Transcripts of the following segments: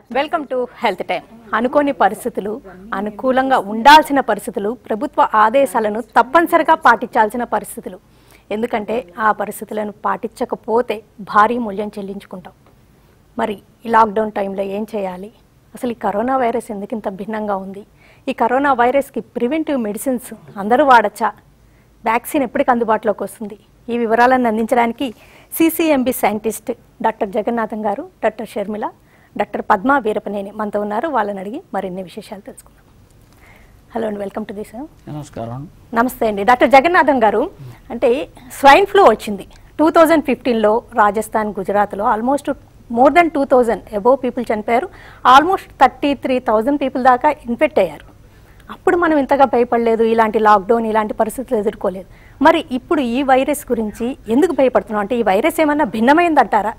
Welcome to health time అనుకోని పరిస్థితులు అనుకూలంగా ఉండాల్సిన పరిస్థితులు ప్రభుత్వ ఆదేశాలను తప్పనిసరిగా పాటించాల్సిన పరిస్థితులు ఎందుకంటే ఆ పరిస్థితులను పాటించకపోతే భారీ మూల్యం చెల్లించుకుంటాం మరి ఈ లాక్డౌన్ టైంలో ఏం చేయాలి అసలు ఈ కరోనా వైరస్ ఎందుకు ఇంత భిన్నంగా ఉంది ఈ కరోనా వైరస్కి ప్రివెంటివ్ మెడిసిన్స్ అందరూ వాడచ్చా వ్యాక్సిన్ ఎప్పటికి అందుబాటులోకి వస్తుంది ఈ వివరాలను అందించడానికి CCMB scientist doctor Jagannatham garu doctor Sharmila doctor Padma Veerapaneni మనతో ఉన్నారు వాళ్ళని అడిగి మరిన్ని విశేషాలు తెలుసుకుందాం హలో అండి వెల్కమ్ టు దిస్ నమస్కారం నమస్తే అండి డాక్టర్ జగన్నాథం గారు అంటే స్వైన్ ఫ్లూ వచ్చింది టూ థౌజండ్ ఫిఫ్టీన్లో రాజస్థాన్ గుజరాత్లో almost more than two thousand above people చనిపోయారు almost thirty three thousand people దాకా ఇన్ఫెక్ట్ అయ్యారు అప్పుడు మనం ఇంతగా భయపడలేదు ఇలాంటి లాక్డౌన్ ఇలాంటి పరిస్థితులు ఎదుర్కోలేదు మరి ఇప్పుడు ఈ వైరస్ గురించి ఎందుకు భయపడుతున్నాం అంటే ఈ వైరస్ ఏమన్నా భిన్నమైందంటారా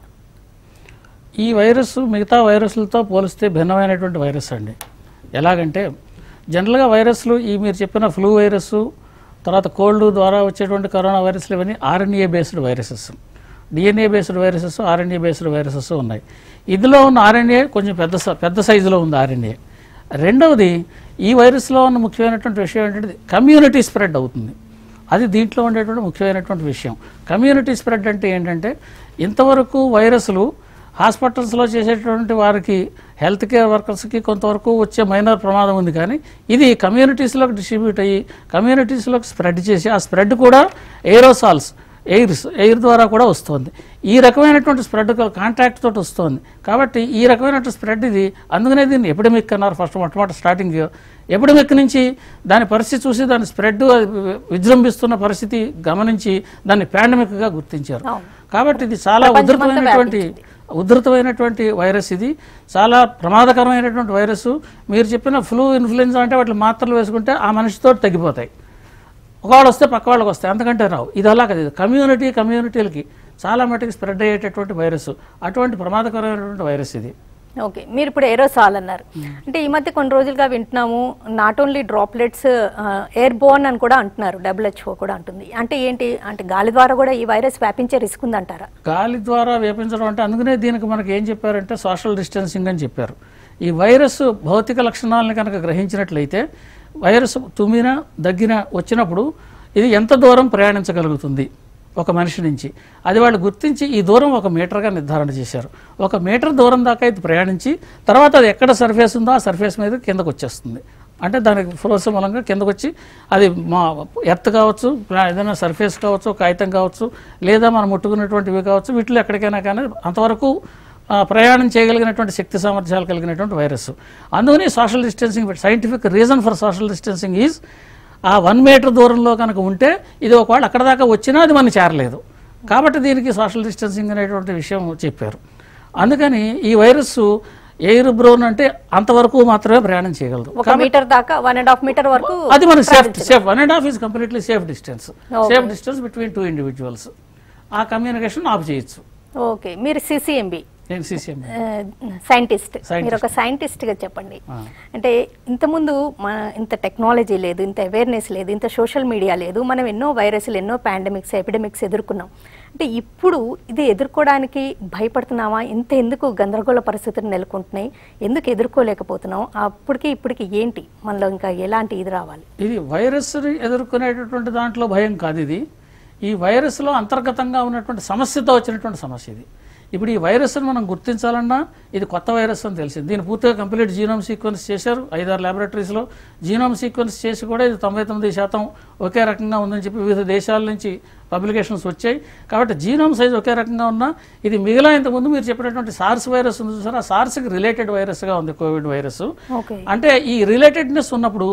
ఈ వైరస్ మిగతా వైరస్లతో పోలిస్తే భిన్నమైనటువంటి వైరస్ అండి ఎలాగంటే జనరల్గా వైరస్లు ఈ మీరు చెప్పిన ఫ్లూ వైరస్ తర్వాత కోల్డ్ ద్వారా వచ్చేటువంటి కరోనా వైరస్లు ఇవన్నీ RNA based viruses DNA based viruses RNA based viruses ఉన్నాయి ఇందులో ఉన్న ఆర్ఎన్ఏ కొంచెం పెద్ద స- పెద్ద సైజులో ఉంది ఆర్ఎన్ఏ రెండవది ఈ వైరస్లో ఉన్న ముఖ్యమైనటువంటి విషయం ఏంటంటే కమ్యూనిటీ స్ప్రెడ్ అవుతుంది అది దీంట్లో ఉండేటువంటి ముఖ్యమైనటువంటి విషయం కమ్యూనిటీ స్ప్రెడ్ అంటే ఏంటంటే ఇంతవరకు వైరస్లు హాస్పిటల్స్లో చేసేటువంటి వారికి హెల్త్ కేర్ వర్కర్స్కి కొంతవరకు వచ్చే మైనర్ ప్రమాదం ఉంది కానీ ఇది కమ్యూనిటీస్లోకి డిస్ట్రిబ్యూట్ అయ్యి కమ్యూనిటీస్లోకి స్ప్రెడ్ చేసి ఆ స్ప్రెడ్ కూడా ఏరోసాల్స్ ఎయిర్స్ ఎయిర్ ద్వారా కూడా వస్తుంది ఈ రకమైనటువంటి స్ప్రెడ్ కాంటాక్ట్ తోటి వస్తుంది కాబట్టి ఈ రకమైనటువంటి స్ప్రెడ్ ఇది అందుకనే దీన్ని ఎపిడమిక్ అన్నారు ఫస్ట్ మొట్టమొదటి స్టార్టింగ్ ఎపిడమిక్ నుంచి దాని పరిస్థితి చూసి దాని స్ప్రెడ్ విజృంభిస్తున్న పరిస్థితి గమనించి దాన్ని పాండమిక్గా గుర్తించారు అవును. కాబట్టి ఇది చాలా ప్రపంచమంతా ఉధృతమైనటువంటి ఉధృతమైనటువంటి వైరస్ ఇది చాలా ప్రమాదకరమైనటువంటి వైరస్ మీరు చెప్పిన ఫ్లూ ఇన్ఫ్లుయెన్జా అంటే వాటి మాత్రలు వేసుకుంటే ఆ మనిషితో తగ్గిపోతాయి ఒకవాళ్ళు వస్తే పక్క వాళ్ళకి వస్తాయి అంతకంటే రావు ఇది అలా కదా ఇది కమ్యూనిటీ కమ్యూనిటీలకి చాలా మటుకు స్ప్రెడ్ అయ్యేటటువంటి వైరస్ అటువంటి ప్రమాదకరమైనటువంటి వైరస్ ఇది ఓకే మీరు ఇప్పుడు ఏరోసాల్ అన్నారు అంటే ఈ మధ్య కొన్ని రోజులుగా వింటున్నాము not only droplets airborne అని కూడా అంటున్నారు డబ్ల్యూహెచ్ఓ కూడా అంటుంది అంటే ఏంటి అంటే గాలి ద్వారా కూడా ఈ వైరస్ వ్యాపించే రిస్క్ ఉందంటారా గాలి ద్వారా వ్యాపించడం అంటే అందుకనే దీనికి మనకి ఏం చెప్పారంటే సోషల్ డిస్టెన్సింగ్ అని చెప్పారు ఈ వైరస్ భౌతిక లక్షణాలను కనుక గ్రహించినట్లయితే వైరస్ తుమ్మిన దగ్గిన వచ్చినప్పుడు ఇది ఎంత దూరం ప్రయాణించగలుగుతుంది ఒక మనిషి నుంచి అది వాళ్ళు గుర్తించి ఈ దూరం ఒక మీటర్గా నిర్ధారణ చేశారు ఒక మీటర్ దూరం దాకా ఇది ప్రయాణించి తర్వాత అది ఎక్కడ సర్ఫేస్ ఉందో ఆ సర్ఫేస్ మీద కిందకు వచ్చేస్తుంది అంటే దానికి ఫోర్స్ మూలంగా కిందకు వచ్చి అది మా ఎర్త్ కావచ్చు ప్లా- ఏదైనా సర్ఫేస్ కావచ్చు కాగితం కావచ్చు లేదా మనం ముట్టుకున్నటువంటివి కావచ్చు వీటిలో ఎక్కడికైనా కానీ అంతవరకు ఆ, ప్రయాణం చేయగలిగినటువంటి శక్తి సామర్థ్యాలు కలిగినటువంటి వైరస్ అందుకని social distancing scientific reason for social distancing is ఆ వన్ మీటర్ దూరంలో కనుక ఉంటే ఇది ఒకవేళ అక్కడ దాకా వచ్చినా అది మనం చేరలేదు కాబట్టి దీనికి సోషల్ డిస్టెన్సింగ్ అనేటువంటి విషయం చెప్పారు అందుకని ఈ వైరస్ ఎయిర్ బ్రోన్ అంటే అంతవరకు మాత్రమే ప్రయాణం చేయగలదు ఒక మీటర్ దాకా వన్ అండ్ హాఫ్ మీటర్ వరకు అది మనకి safe safe one and half is completely safe distance safe distance between two individuals ఆ కమ్యూనికేషన్ ఆఫ్ చేయొచ్చు ఓకే మీరు సిసిఎంబి నేను సీసీఎం సైంటిస్ట్ Scientist. మీరు ఒక scientist గా చెప్పండి అంటే ఇంతకుముందు మన ఇంత టెక్నాలజీ లేదు ఇంత అవేర్నెస్ లేదు ఇంత సోషల్ మీడియా లేదు మనం ఎన్నో వైరస్లు ఎన్నో పాండమిక్స్ ఎపిడమిక్స్ ఎదుర్కొన్నాం అంటే ఇప్పుడు ఇది ఎదుర్కోవడానికి భయపడుతున్నామా ఇంత ఎందుకు గందరగోళ పరిస్థితులు నెలకొంటున్నాయి ఎందుకు ఎదుర్కోలేకపోతున్నాం అప్పటికి ఇప్పటికి ఏంటి మనలో ఇంకా ఎలాంటి ఇది రావాలి ఇది వైరస్ని ఎదుర్కొనేటటువంటి దాంట్లో భయం కాదు ఇది ఈ వైరస్లో అంతర్గతంగా ఉన్నటువంటి సమస్యతో వచ్చినటువంటి సమస్య ఇది ఇప్పుడు ఈ వైరస్ని మనం గుర్తించాలన్నా ఇది కొత్త వైరస్ అని తెలిసింది దీన్ని పూర్తిగా కంప్లీట్ జీనోమ్ సీక్వెన్స్ చేశారు ఐదారు ల్యాబొరేటరీస్లో జీనోమ్ సీక్వెన్స్ చేసి కూడా ఇది తొంభై తొమ్మిది శాతం ఒకే రకంగా ఉందని చెప్పి వివిధ దేశాల నుంచి పబ్లికేషన్స్ వచ్చాయి కాబట్టి జీనోమ్ సైజ్ ఒకే రకంగా ఉన్నా ఇది మిగిలిన ఇంతకుముందు మీరు చెప్పినటువంటి సార్స్ వైరస్ ఉంది చూసారా ఆ సార్స్కి రిలేటెడ్ వైరస్గా ఉంది కోవిడ్ వైరస్ ఓకే అంటే ఈ రిలేటెడ్నెస్ ఉన్నప్పుడు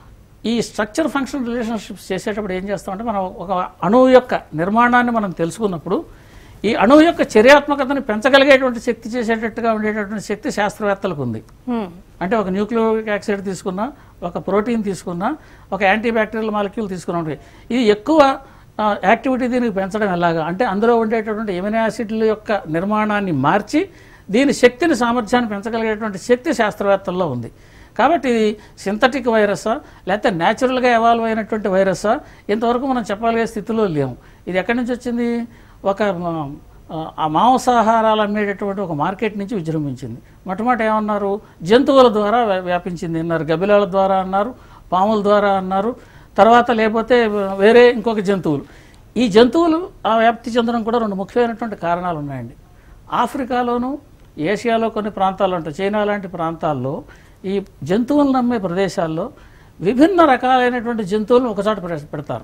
ఈ స్ట్రక్చర్ ఫంక్షన్ రిలేషన్షిప్స్ చేసేటప్పుడు ఏం చేస్తామంటే మనం ఒక అణువు యొక్క నిర్మాణాన్ని మనం తెలుసుకున్నప్పుడు ఈ అణువు యొక్క చర్యాత్మకతని పెంచగలిగేటువంటి శక్తి చేసేటట్టుగా ఉండేటటువంటి శక్తి శాస్త్రవేత్తలకు ఉంది హ్మ్. అంటే ఒక న్యూక్లియోరిక్ యాసిడ్ తీసుకున్నా ఒక ప్రోటీన్ తీసుకున్నా ఒక యాంటీ బ్యాక్టీరియల్ మాలిక్యూల్ తీసుకున్నా ఉంటాయి. ఇది ఎక్కువ ఆ, యాక్టివిటీ దీనికి పెంచడం ఎలాగా అంటే అందులో ఉండేటటువంటి ఎమినో యాసిడ్ల యొక్క నిర్మాణాన్ని మార్చి దీని శక్తిని సామర్థ్యాన్ని పెంచగలిగేటువంటి శక్తి శాస్త్రవేత్తల్లో ఉంది కాబట్టి ఇది సింథటిక్ వైరసా లేకపోతే న్యాచురల్గా ఎవాల్వ్ అయినటువంటి వైరసా ఇంతవరకు మనం చెప్పగలిగే స్థితిలో లేము ఇది ఎక్కడి నుంచి వచ్చింది ఒక ఆ, ఆ మాంసాహారాలు అమ్మేటటువంటి ఒక మార్కెట్ నుంచి విజృంభించింది మొట్టమొదటి ఏమన్నారు జంతువుల ద్వారా వ్యా- వ్యాపించింది అన్నారు గబిలాల ద్వారా అన్నారు పాముల ద్వారా అన్నారు తర్వాత లేకపోతే వేరే ఇంకొక జంతువులు ఈ జంతువులు ఆ వ్యాప్తి చెందడం కూడా రెండు ముఖ్యమైనటువంటి కారణాలు ఉన్నాయండి ఆఫ్రికాలోను ఏషియాలో కొన్ని ప్రాంతాలు ఉంటాయి చైనా లాంటి ప్రాంతాల్లో ఈ జంతువులను నమ్మే ప్రదేశాల్లో విభిన్న రకాలైనటువంటి జంతువులను ఒకచోట పెడ- పెడతారు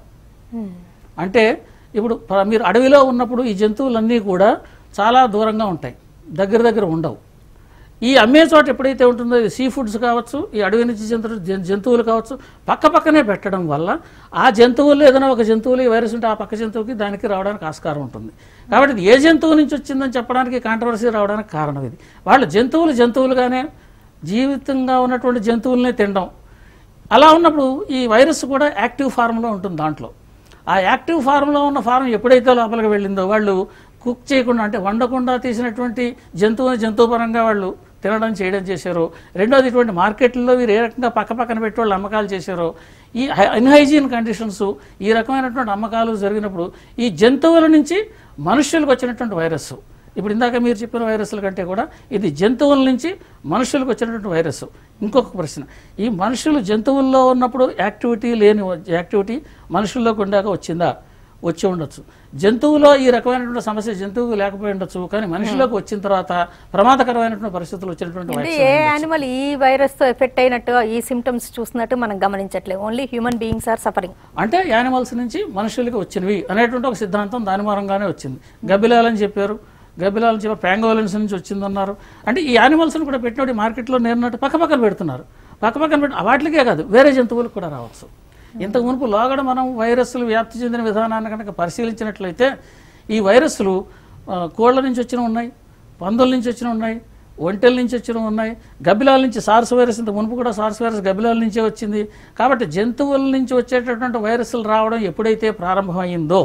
అంటే ఇప్పుడు ప్ర- మీరు అడవిలో ఉన్నప్పుడు ఈ జంతువులన్నీ కూడా చాలా దూరంగా ఉంటాయి దగ్గర దగ్గర ఉండవు ఈ అమ్మే చోట ఎప్పుడైతే ఉంటుందో ఈ సీ ఫుడ్స్ కావచ్చు ఈ అడవి నుంచి జంతువులు జం- జంతువులు కావచ్చు పక్క పక్కనే పెట్టడం వల్ల ఆ జంతువుల్లో ఏదైనా ఒక జంతువులు ఈ వైరస్ ఉంటే ఆ పక్క జంతువుకి దానికి రావడానికి ఆస్కారం ఉంటుంది కాబట్టి ఇది ఏ జంతువు నుంచి వచ్చిందని చెప్పడానికి కాంట్రవర్సీ రావడానికి కారణం ఇది వాళ్ళు జంతువులు జంతువులుగానే జీవితంగా ఉన్నటువంటి జంతువులనే తినడం అలా ఉన్నప్పుడు ఈ వైరస్ కూడా యాక్టివ్ ఫార్మ్లో ఉంటుంది దాంట్లో ఆ యాక్టివ్ ఫార్మ్లో ఉన్న ఫారం ఎప్పుడైతే లోపలికి వెళ్ళిందో వాళ్ళు కుక్ చేయకుండా అంటే వండకుండా తీసినటువంటి జంతువుని జంతువుపరంగా వాళ్ళు తినడం చేయడం చేశారు రెండోది ఇటువంటి మార్కెట్లో వీరు ఏ రకంగా పక్క పక్కన పెట్టి వాళ్ళు అమ్మకాలు చేశారో ఈ అన్హైజీన్ కండిషన్స్ ఈ రకమైనటువంటి అమ్మకాలు జరిగినప్పుడు ఈ జంతువుల నుంచి మనుష్యులకు వచ్చినటువంటి వైరస్ ఇప్పుడు ఇందాక మీరు చెప్పిన వైరస్ల కంటే కూడా ఇది జంతువుల నుంచి మనుషులకు వచ్చినటువంటి వైరస్ ఇంకొక ప్రశ్న ఈ మనుషులు జంతువుల్లో ఉన్నప్పుడు యాక్టివిటీ లేని యాక్టివిటీ మనుషుల్లోకి ఉండాక వచ్చిందా వచ్చి ఉండొచ్చు జంతువులో ఈ రకమైనటువంటి సమస్య జంతువుకు లేకపోయి ఉండొచ్చు కానీ మనిషిలోకి వచ్చిన తర్వాత ప్రమాదకరమైనటువంటి పరిస్థితులు వచ్చినటువంటి అంటే వైరస్ ఏ యానిమల్ ఈ వైరస్ తో ఎఫెక్ట్ అయినట్టు ఈ సిమ్టమ్స్ చూసినట్టు మనం గమనించట్లేదు only human beings are suffering అంటే యానిమల్స్ నుంచి మనుషులకి వచ్చినవి అనేటువంటి ఒక సిద్ధాంతం దాని మూలంగానే వచ్చింది గబ్బిలాలని చెప్పారు గబ్బిలాలని చెప్పారు ప్యాంగోలన్స్ నుంచి వచ్చిందన్నారు అంటే ఈ యానిమల్స్ని కూడా పెట్టినప్పుడు ఈ మార్కెట్లో నేర్నట్టు పక్క పక్కన పెడుతున్నారు పక్క పక్కన పెట్టి వాటికే కాదు వేరే జంతువులకు కూడా రావచ్చు ఇంతకు మునుపు లోగడ మనం వైరస్లు వ్యాప్తి చెందిన విధానాన్ని కనుక పరిశీలించినట్లయితే ఈ వైరస్లు ఆ, కోళ్ళ నుంచి వచ్చిన ఉన్నాయి పందుల నుంచి వచ్చిన ఉన్నాయి ఒంటెల నుంచి వచ్చిన ఉన్నాయి గబ్బిలాల నుంచి సార్స్ వైరస్ ఇంత మునుపు కూడా సార్స్ వైరస్ గబ్బిలాల నుంచే వచ్చింది కాబట్టి జంతువుల నుంచి వచ్చేటటువంటి వైరస్లు రావడం ఎప్పుడైతే ప్రారంభమైందో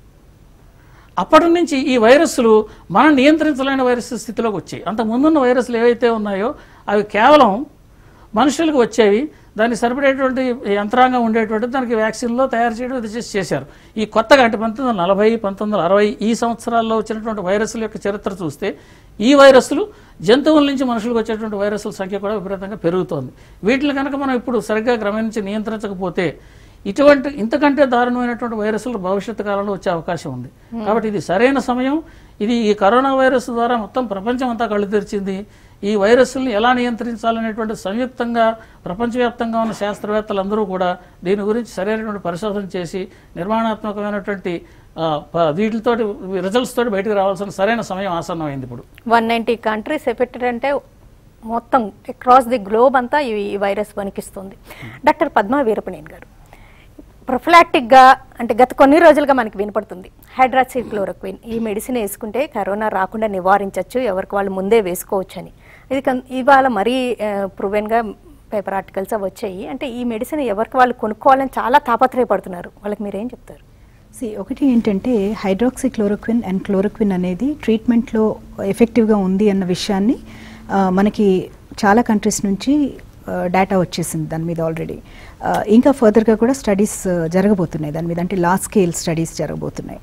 అప్పటి నుంచి ఈ వైరస్లు మనం నియంత్రించలేని వైరస్ స్థితిలోకి వచ్చాయి అంత ముందున్న వైరస్లు ఏవైతే ఉన్నాయో అవి కేవలం మనుషులకు వచ్చేవి దానికి సరిపడేటువంటి యంత్రాంగం ఉండేటువంటి దానికి వ్యాక్సిన్లో తయారు చేయడం ఇది చేసి చేశారు ఈ కొత్తగా అంటే పంతొమ్మిది వందల నలభై పంతొమ్మిది వందల అరవై ఈ సంవత్సరాల్లో వచ్చినటువంటి వైరస్ల యొక్క చరిత్ర చూస్తే ఈ వైరస్లు జంతువుల నుంచి మనుషులకు వచ్చేటువంటి వైరస్ల సంఖ్య కూడా విపరీతంగా పెరుగుతోంది వీటిని కనుక మనం ఇప్పుడు సరిగ్గా క్రమేణించి నియంత్రించకపోతే ఇటువంటి ఇంతకంటే దారుణమైనటువంటి వైరస్లు భవిష్యత్తు కాలంలో వచ్చే అవకాశం ఉంది కాబట్టి ఇది సరైన సమయం ఇది ఈ కరోనా వైరస్ ద్వారా మొత్తం ప్రపంచం అంతా కళ్ళు తెరిచింది ఈ వైరస్ని ఎలా నియంత్రించాలనేటువంటి సంయుక్తంగా ప్రపంచవ్యాప్తంగా ఉన్న శాస్త్రవేత్తలందరూ కూడా దీని గురించి సరైనటువంటి పరిశోధన చేసి నిర్మాణాత్మకమైనటువంటి ఆ, ప- వీటితోటి రిజల్ట్స్ తోటి బయటకు రావాల్సిన సరైన సమయం ఆసన్నమైంది ఇప్పుడు వన్ నైంటీ కంట్రీస్ ఎఫెక్టెడ్ అంటే మొత్తం అక్రాస్ ది గ్లోబ్ అంతా ఈ ఈ వైరస్ వణికిస్తుంది డాక్టర్ పద్మా వీరపనేని గారు ప్రొఫిలాక్టిక్గా అంటే గత కొన్ని రోజులుగా మనకి వినపడుతుంది హైడ్రాక్సీ క్లోరోక్విన్ ఈ మెడిసిన్ వేసుకుంటే కరోనా రాకుండా నివారించవచ్చు ఎవరికి వాళ్ళు ముందే వేసుకోవచ్చు అని ఇది కన్- ఇవాళ మరీ ప్రూవెన్గా పేపర్ ఆర్టికల్స్ అవి వచ్చాయి అంటే ఈ మెడిసిన్ ఎవరికి వాళ్ళు కొనుక్కోవాలని చాలా తాపత్రయపడుతున్నారు వాళ్ళకి మీరేం చెప్తారు సి ఒకటి ఏంటంటే హైడ్రాక్సీ క్లోరోక్విన్ అండ్ క్లోరోక్విన్ అనేది ట్రీట్మెంట్లో ఎఫెక్టివ్గా ఉంది అన్న విషయాన్ని ఆ, మనకి చాలా కంట్రీస్ నుంచి డేటా వచ్చేసింది దాని మీద ఆల్రెడీ ఇంకా ఫర్దర్గా కూడా స్టడీస్ జరగబోతున్నాయి దాని మీద అంటే లార్జ్ స్కేల్ స్టడీస్ జరగబోతున్నాయి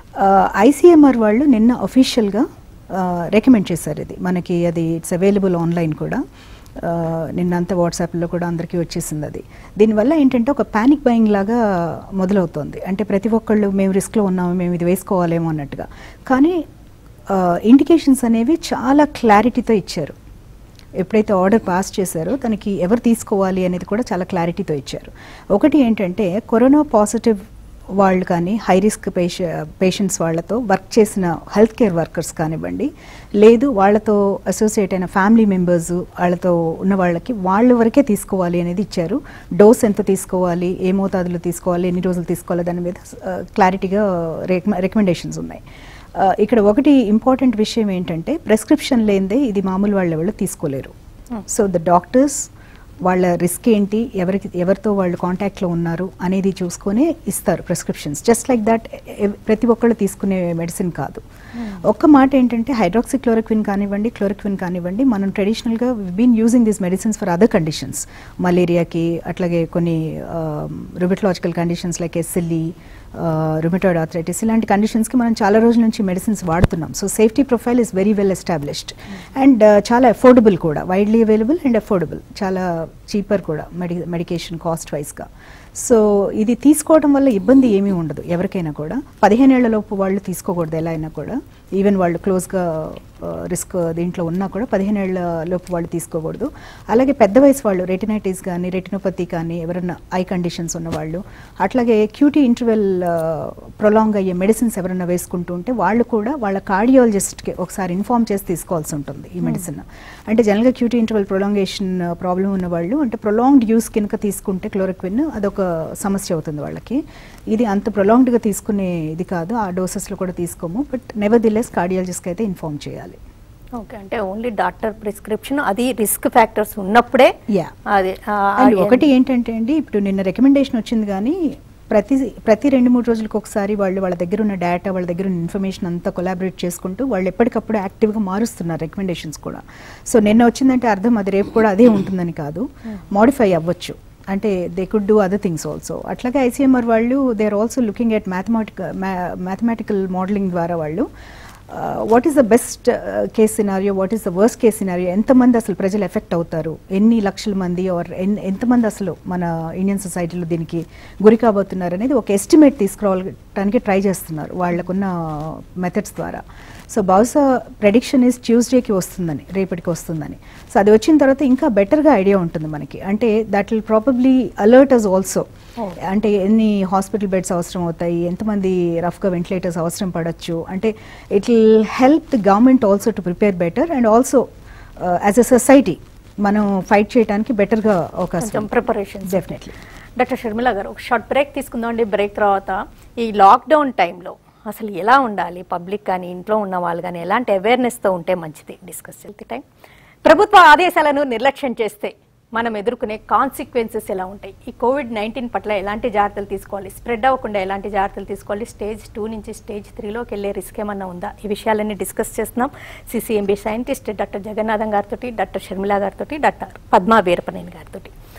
ఐసీఎంఆర్ వాళ్ళు నిన్న అఫీషియల్గా రికమెండ్ చేశారు ఇది మనకి అది ఇట్స్ అవైలబుల్ ఆన్లైన్ కూడా ఆ, నిన్నంతా వాట్సాప్లో కూడా అందరికీ వచ్చేసింది అది దీనివల్ల ఏంటంటే ఒక ప్యానిక్ బయింగ్ లాగా మొదలవుతోంది అంటే ప్రతి ఒక్కళ్ళు మేము రిస్క్లో ఉన్నాము మేము ఇది వేసుకోవాలేమో అన్నట్టుగా కానీ ఇండికేషన్స్ అనేవి చాలా క్లారిటీతో ఇచ్చారు ఎప్పుడైతే ఆర్డర్ పాస్ చేశారో తనకి ఎవరు తీసుకోవాలి అనేది కూడా చాలా క్లారిటీతో ఇచ్చారు ఒకటి ఏంటంటే కరోనా పాజిటివ్ వాళ్ళు కానీ హై రిస్క్ పేష పేషెంట్స్ వాళ్ళతో వర్క్ చేసిన హెల్త్ కేర్ వర్కర్స్ కానివ్వండి లేదు వాళ్ళతో అసోసియేట్ అయిన ఫ్యామిలీ మెంబర్స్ వాళ్ళతో ఉన్న వాళ్ళకి వాళ్ళ వరకే తీసుకోవాలి అనేది ఇచ్చారు డోస్ ఎంత తీసుకోవాలి ఏ మోతాదులో తీసుకోవాలి ఎన్ని రోజులు తీసుకోవాలి దాని మీద క్లారిటీగా రికమెండేషన్స్ ఉన్నాయి ఆ, ఇక్కడ ఒకటి ఇంపార్టెంట్ విషయం ఏంటంటే ప్రెస్క్రిప్షన్ లేనిదే ఇది మామూలు వాళ్ళు ఎవరు తీసుకోలేరు సో ద డాక్టర్స్ వాళ్ళ రిస్క్ ఏంటి ఎవరికి ఎవరితో వాళ్ళు కాంటాక్ట్లో ఉన్నారు అనేది చూసుకొని ఇస్తారు ప్రిస్క్రిప్షన్స్ జస్ట్ లైక్ దట్ ప్రతి ఒక్కళ్ళు తీసుకునే మెడిసిన్ కాదు ఒక్క మాట ఏంటంటే హైడ్రాక్సీ క్లోరోక్విన్ కానివ్వండి క్లోరోక్విన్ కానివ్వండి మనం ట్రెడిషనల్గా been using these medicines for other conditions మలేరియాకి అట్లాగే కొన్ని rheumatological conditions like SLE rheumatoid arthritis ఇలాంటి కండిషన్స్కి మనం చాలా రోజుల నుంచి మెడిసిన్స్ వాడుతున్నాం so safety profile is very well established and చాలా అఫోర్డబుల్ కూడా వైడ్లీ అవైలబుల్ అండ్ అఫోర్డబుల్ చాలా చీపర్ కూడా మెడి మెడికేషన్ కాస్ట్ వైజ్గా సో ఇది తీసుకోవడం వల్ల ఇబ్బంది ఏమీ ఉండదు ఎవరికైనా కూడా పదిహేనేళ్ల లోపు వాళ్ళు తీసుకోకూడదు ఎలా అయినా కూడా ఈవెన్ వాళ్ళు క్లోజ్గా రిస్క్ దీంట్లో ఉన్నా కూడా పదిహేనేళ్ల లోపు వాళ్ళు తీసుకోకూడదు అలాగే పెద్ద వయసు వాళ్ళు రెటినైటిస్ కానీ రెటినోపతి కానీ ఎవరైనా ఐ కండిషన్స్ ఉన్న వాళ్ళు అట్లాగే క్యూటీ ఇంటర్వెల్ ప్రొలాంగ్ అయ్యే మెడిసిన్స్ ఎవరైనా వేసుకుంటూ ఉంటే వాళ్ళు కూడా వాళ్ళ కార్డియాలజిస్ట్కి ఒకసారి ఇన్ఫార్మ్ చేసి తీసుకోవాల్సి ఉంటుంది ఈ మెడిసిన్ అంటే జనరల్గా క్యూటీ ఇంటర్వెల్ ప్రొలాంగేషన్ ప్రాబ్లం ఉన్న వాళ్ళు అంటే ప్రొలాంగ్డ్ యూస్ కనుక తీసుకుంటే క్లోరోక్విన్ అదొక సమస్య అవుతుంది వాళ్ళకి ఇది అంత ప్రొలాంగ్డ్గా తీసుకునే ఇది కాదు ఆ డోసెస్లో కూడా తీసుకోము బట్ నెవర్ దిల్లెస్ కార్డియాలజిస్ట్కి అయితే ఇన్ఫార్మ్ చేయాలి ఓకే అంటే ఓన్లీ డాక్టర్ ప్రిస్క్రిప్షన్ అది రిస్క్ ఫ్యాక్టర్స్ ఉన్నప్పుడే Yeah. అది ఆ, అండ్ ఆ, ఒకటి ఏంటంటే అండి ఇప్పుడు నిన్న రికమెండేషన్ వచ్చింది కానీ ప్రతి ప్రతి రెండు మూడు రోజులకు ఒకసారి వాళ్ళు వాళ్ళ దగ్గర ఉన్న డేటా వాళ్ళ దగ్గర ఉన్న ఇన్ఫర్మేషన్ అంతా కొలాబరేట్ చేసుకుంటూ వాళ్ళు ఎప్పటికప్పుడు యాక్టివ్గా మారుస్తున్నారు రికమెండేషన్స్ కూడా సో నిన్న వచ్చిందంటే అర్థం అది రేపు కూడా అదే ఉంటుందని కాదు మాడిఫై అవ్వచ్చు అంటే they could do other things also అట్లాగే ఐసీఎంఆర్ వాళ్ళు they are also looking at mathematical mathematical modelling ద్వారా వాళ్ళు what is the best case scenario what is the worst case scenario ఎంతమంది అసలు ప్రజలు ఎఫెక్ట్ అవుతారు ఎన్ని లక్షల మంది ఆర్ ఎన్ ఎంతమంది అసలు మన ఇండియన్ సొసైటీలో దీనికి గురి కాబోతున్నారు అనేది ఒక ఎస్టిమేట్ తీసుకురావడానికి ట్రై చేస్తున్నారు వాళ్ళకున్న మెథడ్స్ ద్వారా సో బహుశా ప్రెడిక్షన్ ఇస్ ట్యూస్డేకి వస్తుందని రేపటికి వస్తుందని సో అది వచ్చిన తర్వాత ఇంకా బెటర్గా ఐడియా ఉంటుంది మనకి అంటే that will probably alert us also అంటే ఎన్ని హాస్పిటల్ బెడ్స్ అవసరం అవుతాయి ఎంతమంది రఫ్గా వెంటిలేటర్స్ అవసరం పడవచ్చు అంటే it will help the government also to prepare better and also as a society మనం ఫైట్ చేయడానికి బెటర్గా అవకాశం కొంచెం ప్రిపరేషన్ డెఫినెట్లీ డాక్టర్ షర్మిల గారు ఒక షార్ట్ బ్రేక్ తీసుకుందాం అండి బ్రేక్ తర్వాత ఈ లాక్డౌన్ టైంలో అసలు ఎలా ఉండాలి పబ్లిక్ కానీ ఇంట్లో ఉన్న వాళ్ళు కానీ ఎలాంటి అవేర్నెస్తో ఉంటే మంచిది డిస్కస్ చేస్తే టైం ప్రభుత్వ ఆదేశాలను నిర్లక్ష్యం చేస్తే మనం ఎదుర్కొనే కాన్సిక్వెన్సెస్ ఎలా ఉంటాయి ఈ కోవిడ్ నైన్టీన్ పట్ల ఎలాంటి జాగ్రత్తలు తీసుకోవాలి స్ప్రెడ్ అవ్వకుండా ఎలాంటి జాగ్రత్తలు తీసుకోవాలి స్టేజ్ టూ నుంచి స్టేజ్ త్రీలోకి వెళ్ళే రిస్క్ ఏమన్నా ఉందా ఈ విషయాలన్నీ డిస్కస్ చేస్తున్నాం సిసిఎంబి సైంటిస్ట్ డాక్టర్ జగన్నాథం గారితో డాక్టర్ షర్మిల గారితో డాక్టర్ పద్మా వీరపనేని గారితో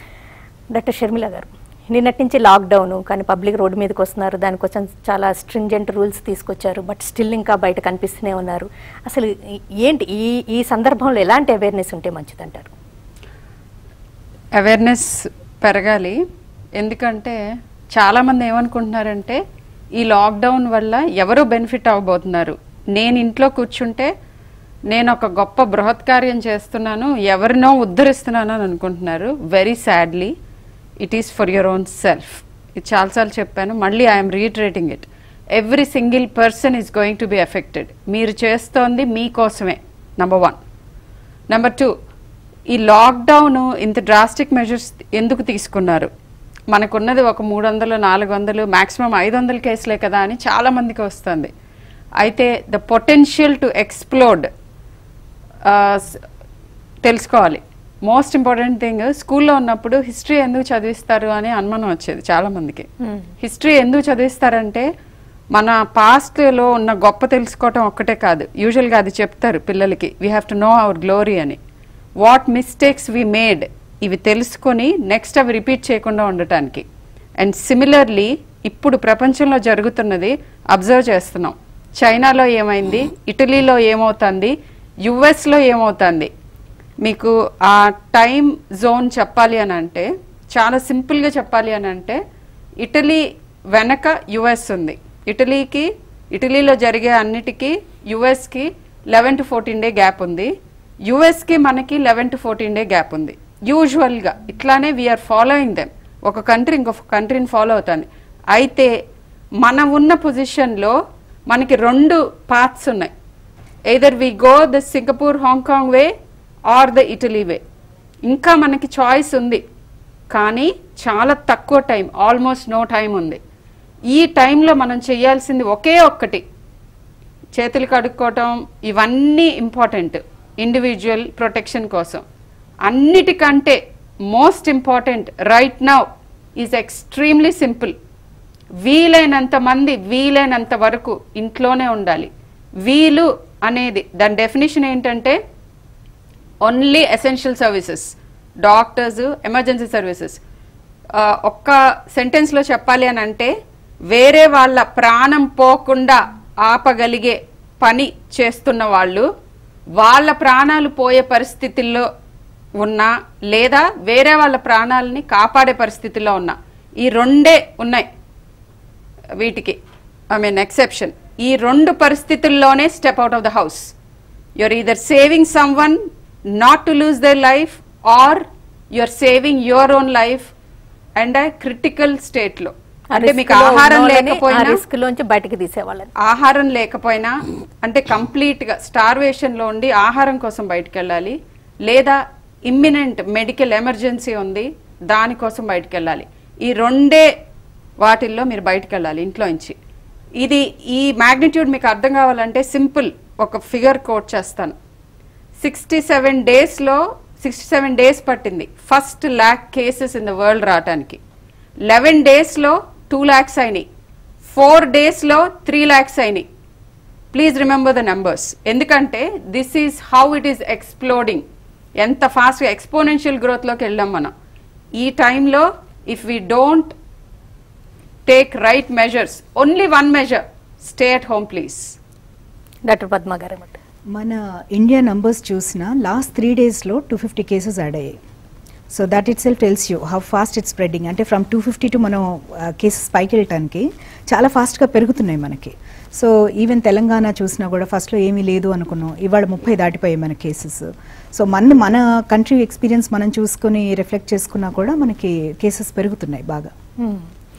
డాక్టర్ షర్మిల గారు నిన్నటి నుంచి లాక్డౌన్ కానీ పబ్లిక్ రోడ్డు మీదకి వస్తున్నారు దానికోసం చాలా స్ట్రింజెంట్ రూల్స్ తీసుకొచ్చారు బట్ స్టిల్ ఇంకా బయట కనిపిస్తూనే ఉన్నారు అసలు ఈ- ఏంటి ఈ ఈ సందర్భంలో ఎలాంటి అవేర్నెస్ ఉంటే మంచిదంటారు అవేర్నెస్ పెరగాలి ఎందుకంటే చాలామంది ఏమనుకుంటున్నారంటే ఈ లాక్డౌన్ వల్ల ఎవరు బెనిఫిట్ అవ్వబోతున్నారు నేను ఇంట్లో కూర్చుంటే నేను ఒక గొప్ప బృహత్ కార్యం చేస్తున్నాను ఎవరినో ఉద్ధరిస్తున్నాను అని అనుకుంటున్నారు very sadly it is for your own self ఇది చాలాసార్లు చెప్పాను మళ్ళీ I'm reiterating it every single person is going to be affected మీరు చేస్తోంది మీకోసమే నంబర్ వన్ నెంబర్ టూ ఈ లాక్డౌన్ ఇంత డ్రాస్టిక్ మెజర్స్ ఎందుకు తీసుకున్నారు మనకున్నది ఒక మూడు వందలు నాలుగు వందలు మాక్సిమం ఐదు వందల కేసులే కదా అని చాలా మందికి వస్తుంది అయితే ద పొటెన్షియల్ టు ఎక్స్ప్లోడ్ తెలుసుకోవాలి మోస్ట్ ఇంపార్టెంట్ థింగ్ స్కూల్లో ఉన్నప్పుడు హిస్టరీ ఎందుకు చదివిస్తారు అని అనుమానం వచ్చేది చాలా మందికి హిస్టరీ ఎందుకు చదివిస్తారంటే మన పాస్ట్లో ఉన్న గొప్ప తెలుసుకోవటం ఒక్కటే కాదు యూజువల్గా అది చెప్తారు పిల్లలకి we have to know our glory అని వాట్ మిస్టేక్స్ వి మేడ్ ఇవి తెలుసుకొని నెక్స్ట్ అవి రిపీట్ చేయకుండా ఉండటానికి అండ్ సిమిలర్లీ ఇప్పుడు ప్రపంచంలో జరుగుతున్నది అబ్జర్వ్ చేస్తున్నాం చైనాలో ఏమైంది ఇటలీలో ఏమవుతుంది యుఎస్లో ఏమవుతుంది మీకు ఆ టైం జోన్ చెప్పాలి అని అంటే చాలా సింపుల్గా చెప్పాలి అని అంటే ఇటలీ వెనక యుఎస్ ఉంది ఇటలీకి ఇటలీలో జరిగే అన్నిటికీ యుఎస్కి eleven to fourteen day gap ఉంది యుఎస్కి మనకి eleven to fourteen day gap ఉంది యూజువల్గా ఇట్లానే వీఆర్ ఫాలోయింగ్ దెమ్ ఒక కంట్రీ ఇంకొక కంట్రీని ఫాలో అవుతాను అయితే మనం ఉన్న పొజిషన్లో మనకి రెండు పాత్స్ ఉన్నాయి either we go the Singapore Hong Kong way or the Italy way ఇంకా మనకి చాయిస్ ఉంది కానీ చాలా తక్కువ టైం ఆల్మోస్ట్ నో టైం ఉంది ఈ టైంలో మనం చేయాల్సింది ఒకే ఒక్కటి చేతులు కడుక్కోవటం ఇవన్నీ ఇంపార్టెంట్ ఇండివిజువల్ ప్రొటెక్షన్ కోసం అన్నిటికంటే most important right now is extremely simple వీలైనంత మంది వీలైనంత వరకు ఇంట్లోనే ఉండాలి వీలు అనేది దాని డెఫినేషన్ ఏంటంటే only essential services doctors emergency services ఒక్క సెంటెన్స్లో చెప్పాలి అని అంటే వేరే వాళ్ళ ప్రాణం పోకుండా ఆపగలిగే పని చేస్తున్న వాళ్ళు వాళ్ళ ప్రాణాలు పోయే పరిస్థితుల్లో ఉన్నా లేదా వేరే వాళ్ళ ప్రాణాలని కాపాడే పరిస్థితిలో ఉన్నా ఈ రెండే ఉన్నాయి వీటికి ఐ మీన్ ఎక్సెప్షన్ ఈ రెండు పరిస్థితుల్లోనే step out of the house you're either saving someone not to lose their life or you're saving your own life and critical state లో అంటే మీకు ఆహారం లేకపోయినా రిస్క్ లోంచి బయటకు తీసేవాళ్ళని ఆహారం లేకపోయినా అంటే కంప్లీట్ గా స్టార్వేషన్ లో ఉండి ఆహారం కోసం బయటకు వెళ్ళాలి లేదా ఇమ్మినెంట్ మెడికల్ ఎమర్జెన్సీ ఉంది దానికోసం బయటకు వెళ్ళాలి ఈ రెండే వాటిల్లో మీరు బయటకు వెళ్ళాలి ఇంట్లో నుంచి ఇది ఈ మ్యాగ్నిట్యూడ్ మీకు అర్థం కావాలంటే సింపుల్ ఒక ఫిగర్ కోట్ చేస్తాను సిక్స్టీ సెవెన్ డేస్లో సిక్స్టీ సెవెన్ డేస్ పట్టింది first lakh cases in the world రావడానికి లెవెన్ డేస్లో టూ ల్యాక్స్ అయినాయి ఫోర్ డేస్లో త్రీ ల్యాక్స్ అయినాయి ప్లీజ్ రిమెంబర్ ద నెంబర్స్ ఎందుకంటే this is how it is exploding ఎంత ఫాస్ట్గా ఎక్స్పోనెన్షియల్ గ్రోత్లోకి వెళ్ళాం మనం ఈ టైంలో if we don't take right measures only one measure stay at home please doctor Padma garu ఏమంటారు? మన ఇండియా నంబర్స్ చూసిన లాస్ట్ త్రీ డేస్లో టూ ఫిఫ్టీ కేసెస్ యాడ్ అయ్యాయి so that itself tells you how fast it's spreading అంటే from two fifty to మనం cases పైకి వెళ్ళటానికి చాలా ఫాస్ట్గా పెరుగుతున్నాయి మనకి సో ఈవెన్ తెలంగాణ చూసినా కూడా ఫస్ట్లో ఏమీ లేదు అనుకున్నాం ఇవాళ ముప్పై దాటిపోయాయి మన కేసెస్ సో మన మన కంట్రీ ఎక్స్పీరియన్స్ మనం చూసుకొని రిఫ్లెక్ట్ చేసుకున్నా కూడా మనకి కేసెస్ పెరుగుతున్నాయి బాగా Hmm.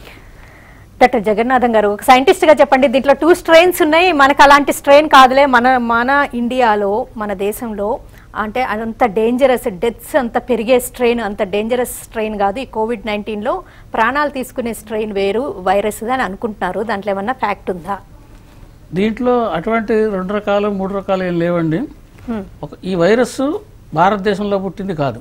డాక్టర్ జగన్నాథం గారు ఒక సైంటిస్ట్ గా చెప్పండి దీంట్లో టూ స్ట్రెయిన్స్ ఉన్నాయి మనకు అలాంటి స్ట్రెయిన్ కాదులే మన మన ఇండియాలో మన దేశంలో అంటే అదంత డేంజరస్ డెత్స్ అంత పెరిగే స్ట్రెయిన్ అంత డేంజరస్ స్ట్రెయిన్ కాదు ఈ కోవిడ్ నైన్టీన్లో ప్రాణాలు తీసుకునే స్ట్రెయిన్ వేరు వైరస్ అని అనుకుంటున్నారు దాంట్లో ఏమన్నా ఫ్యాక్ట్ ఉందా దీంట్లో అటువంటి రెండు రకాలు మూడు రకాలు ఏం లేవండి Hmm. ఒక ఈ వైరస్ భారతదేశంలో పుట్టింది కాదు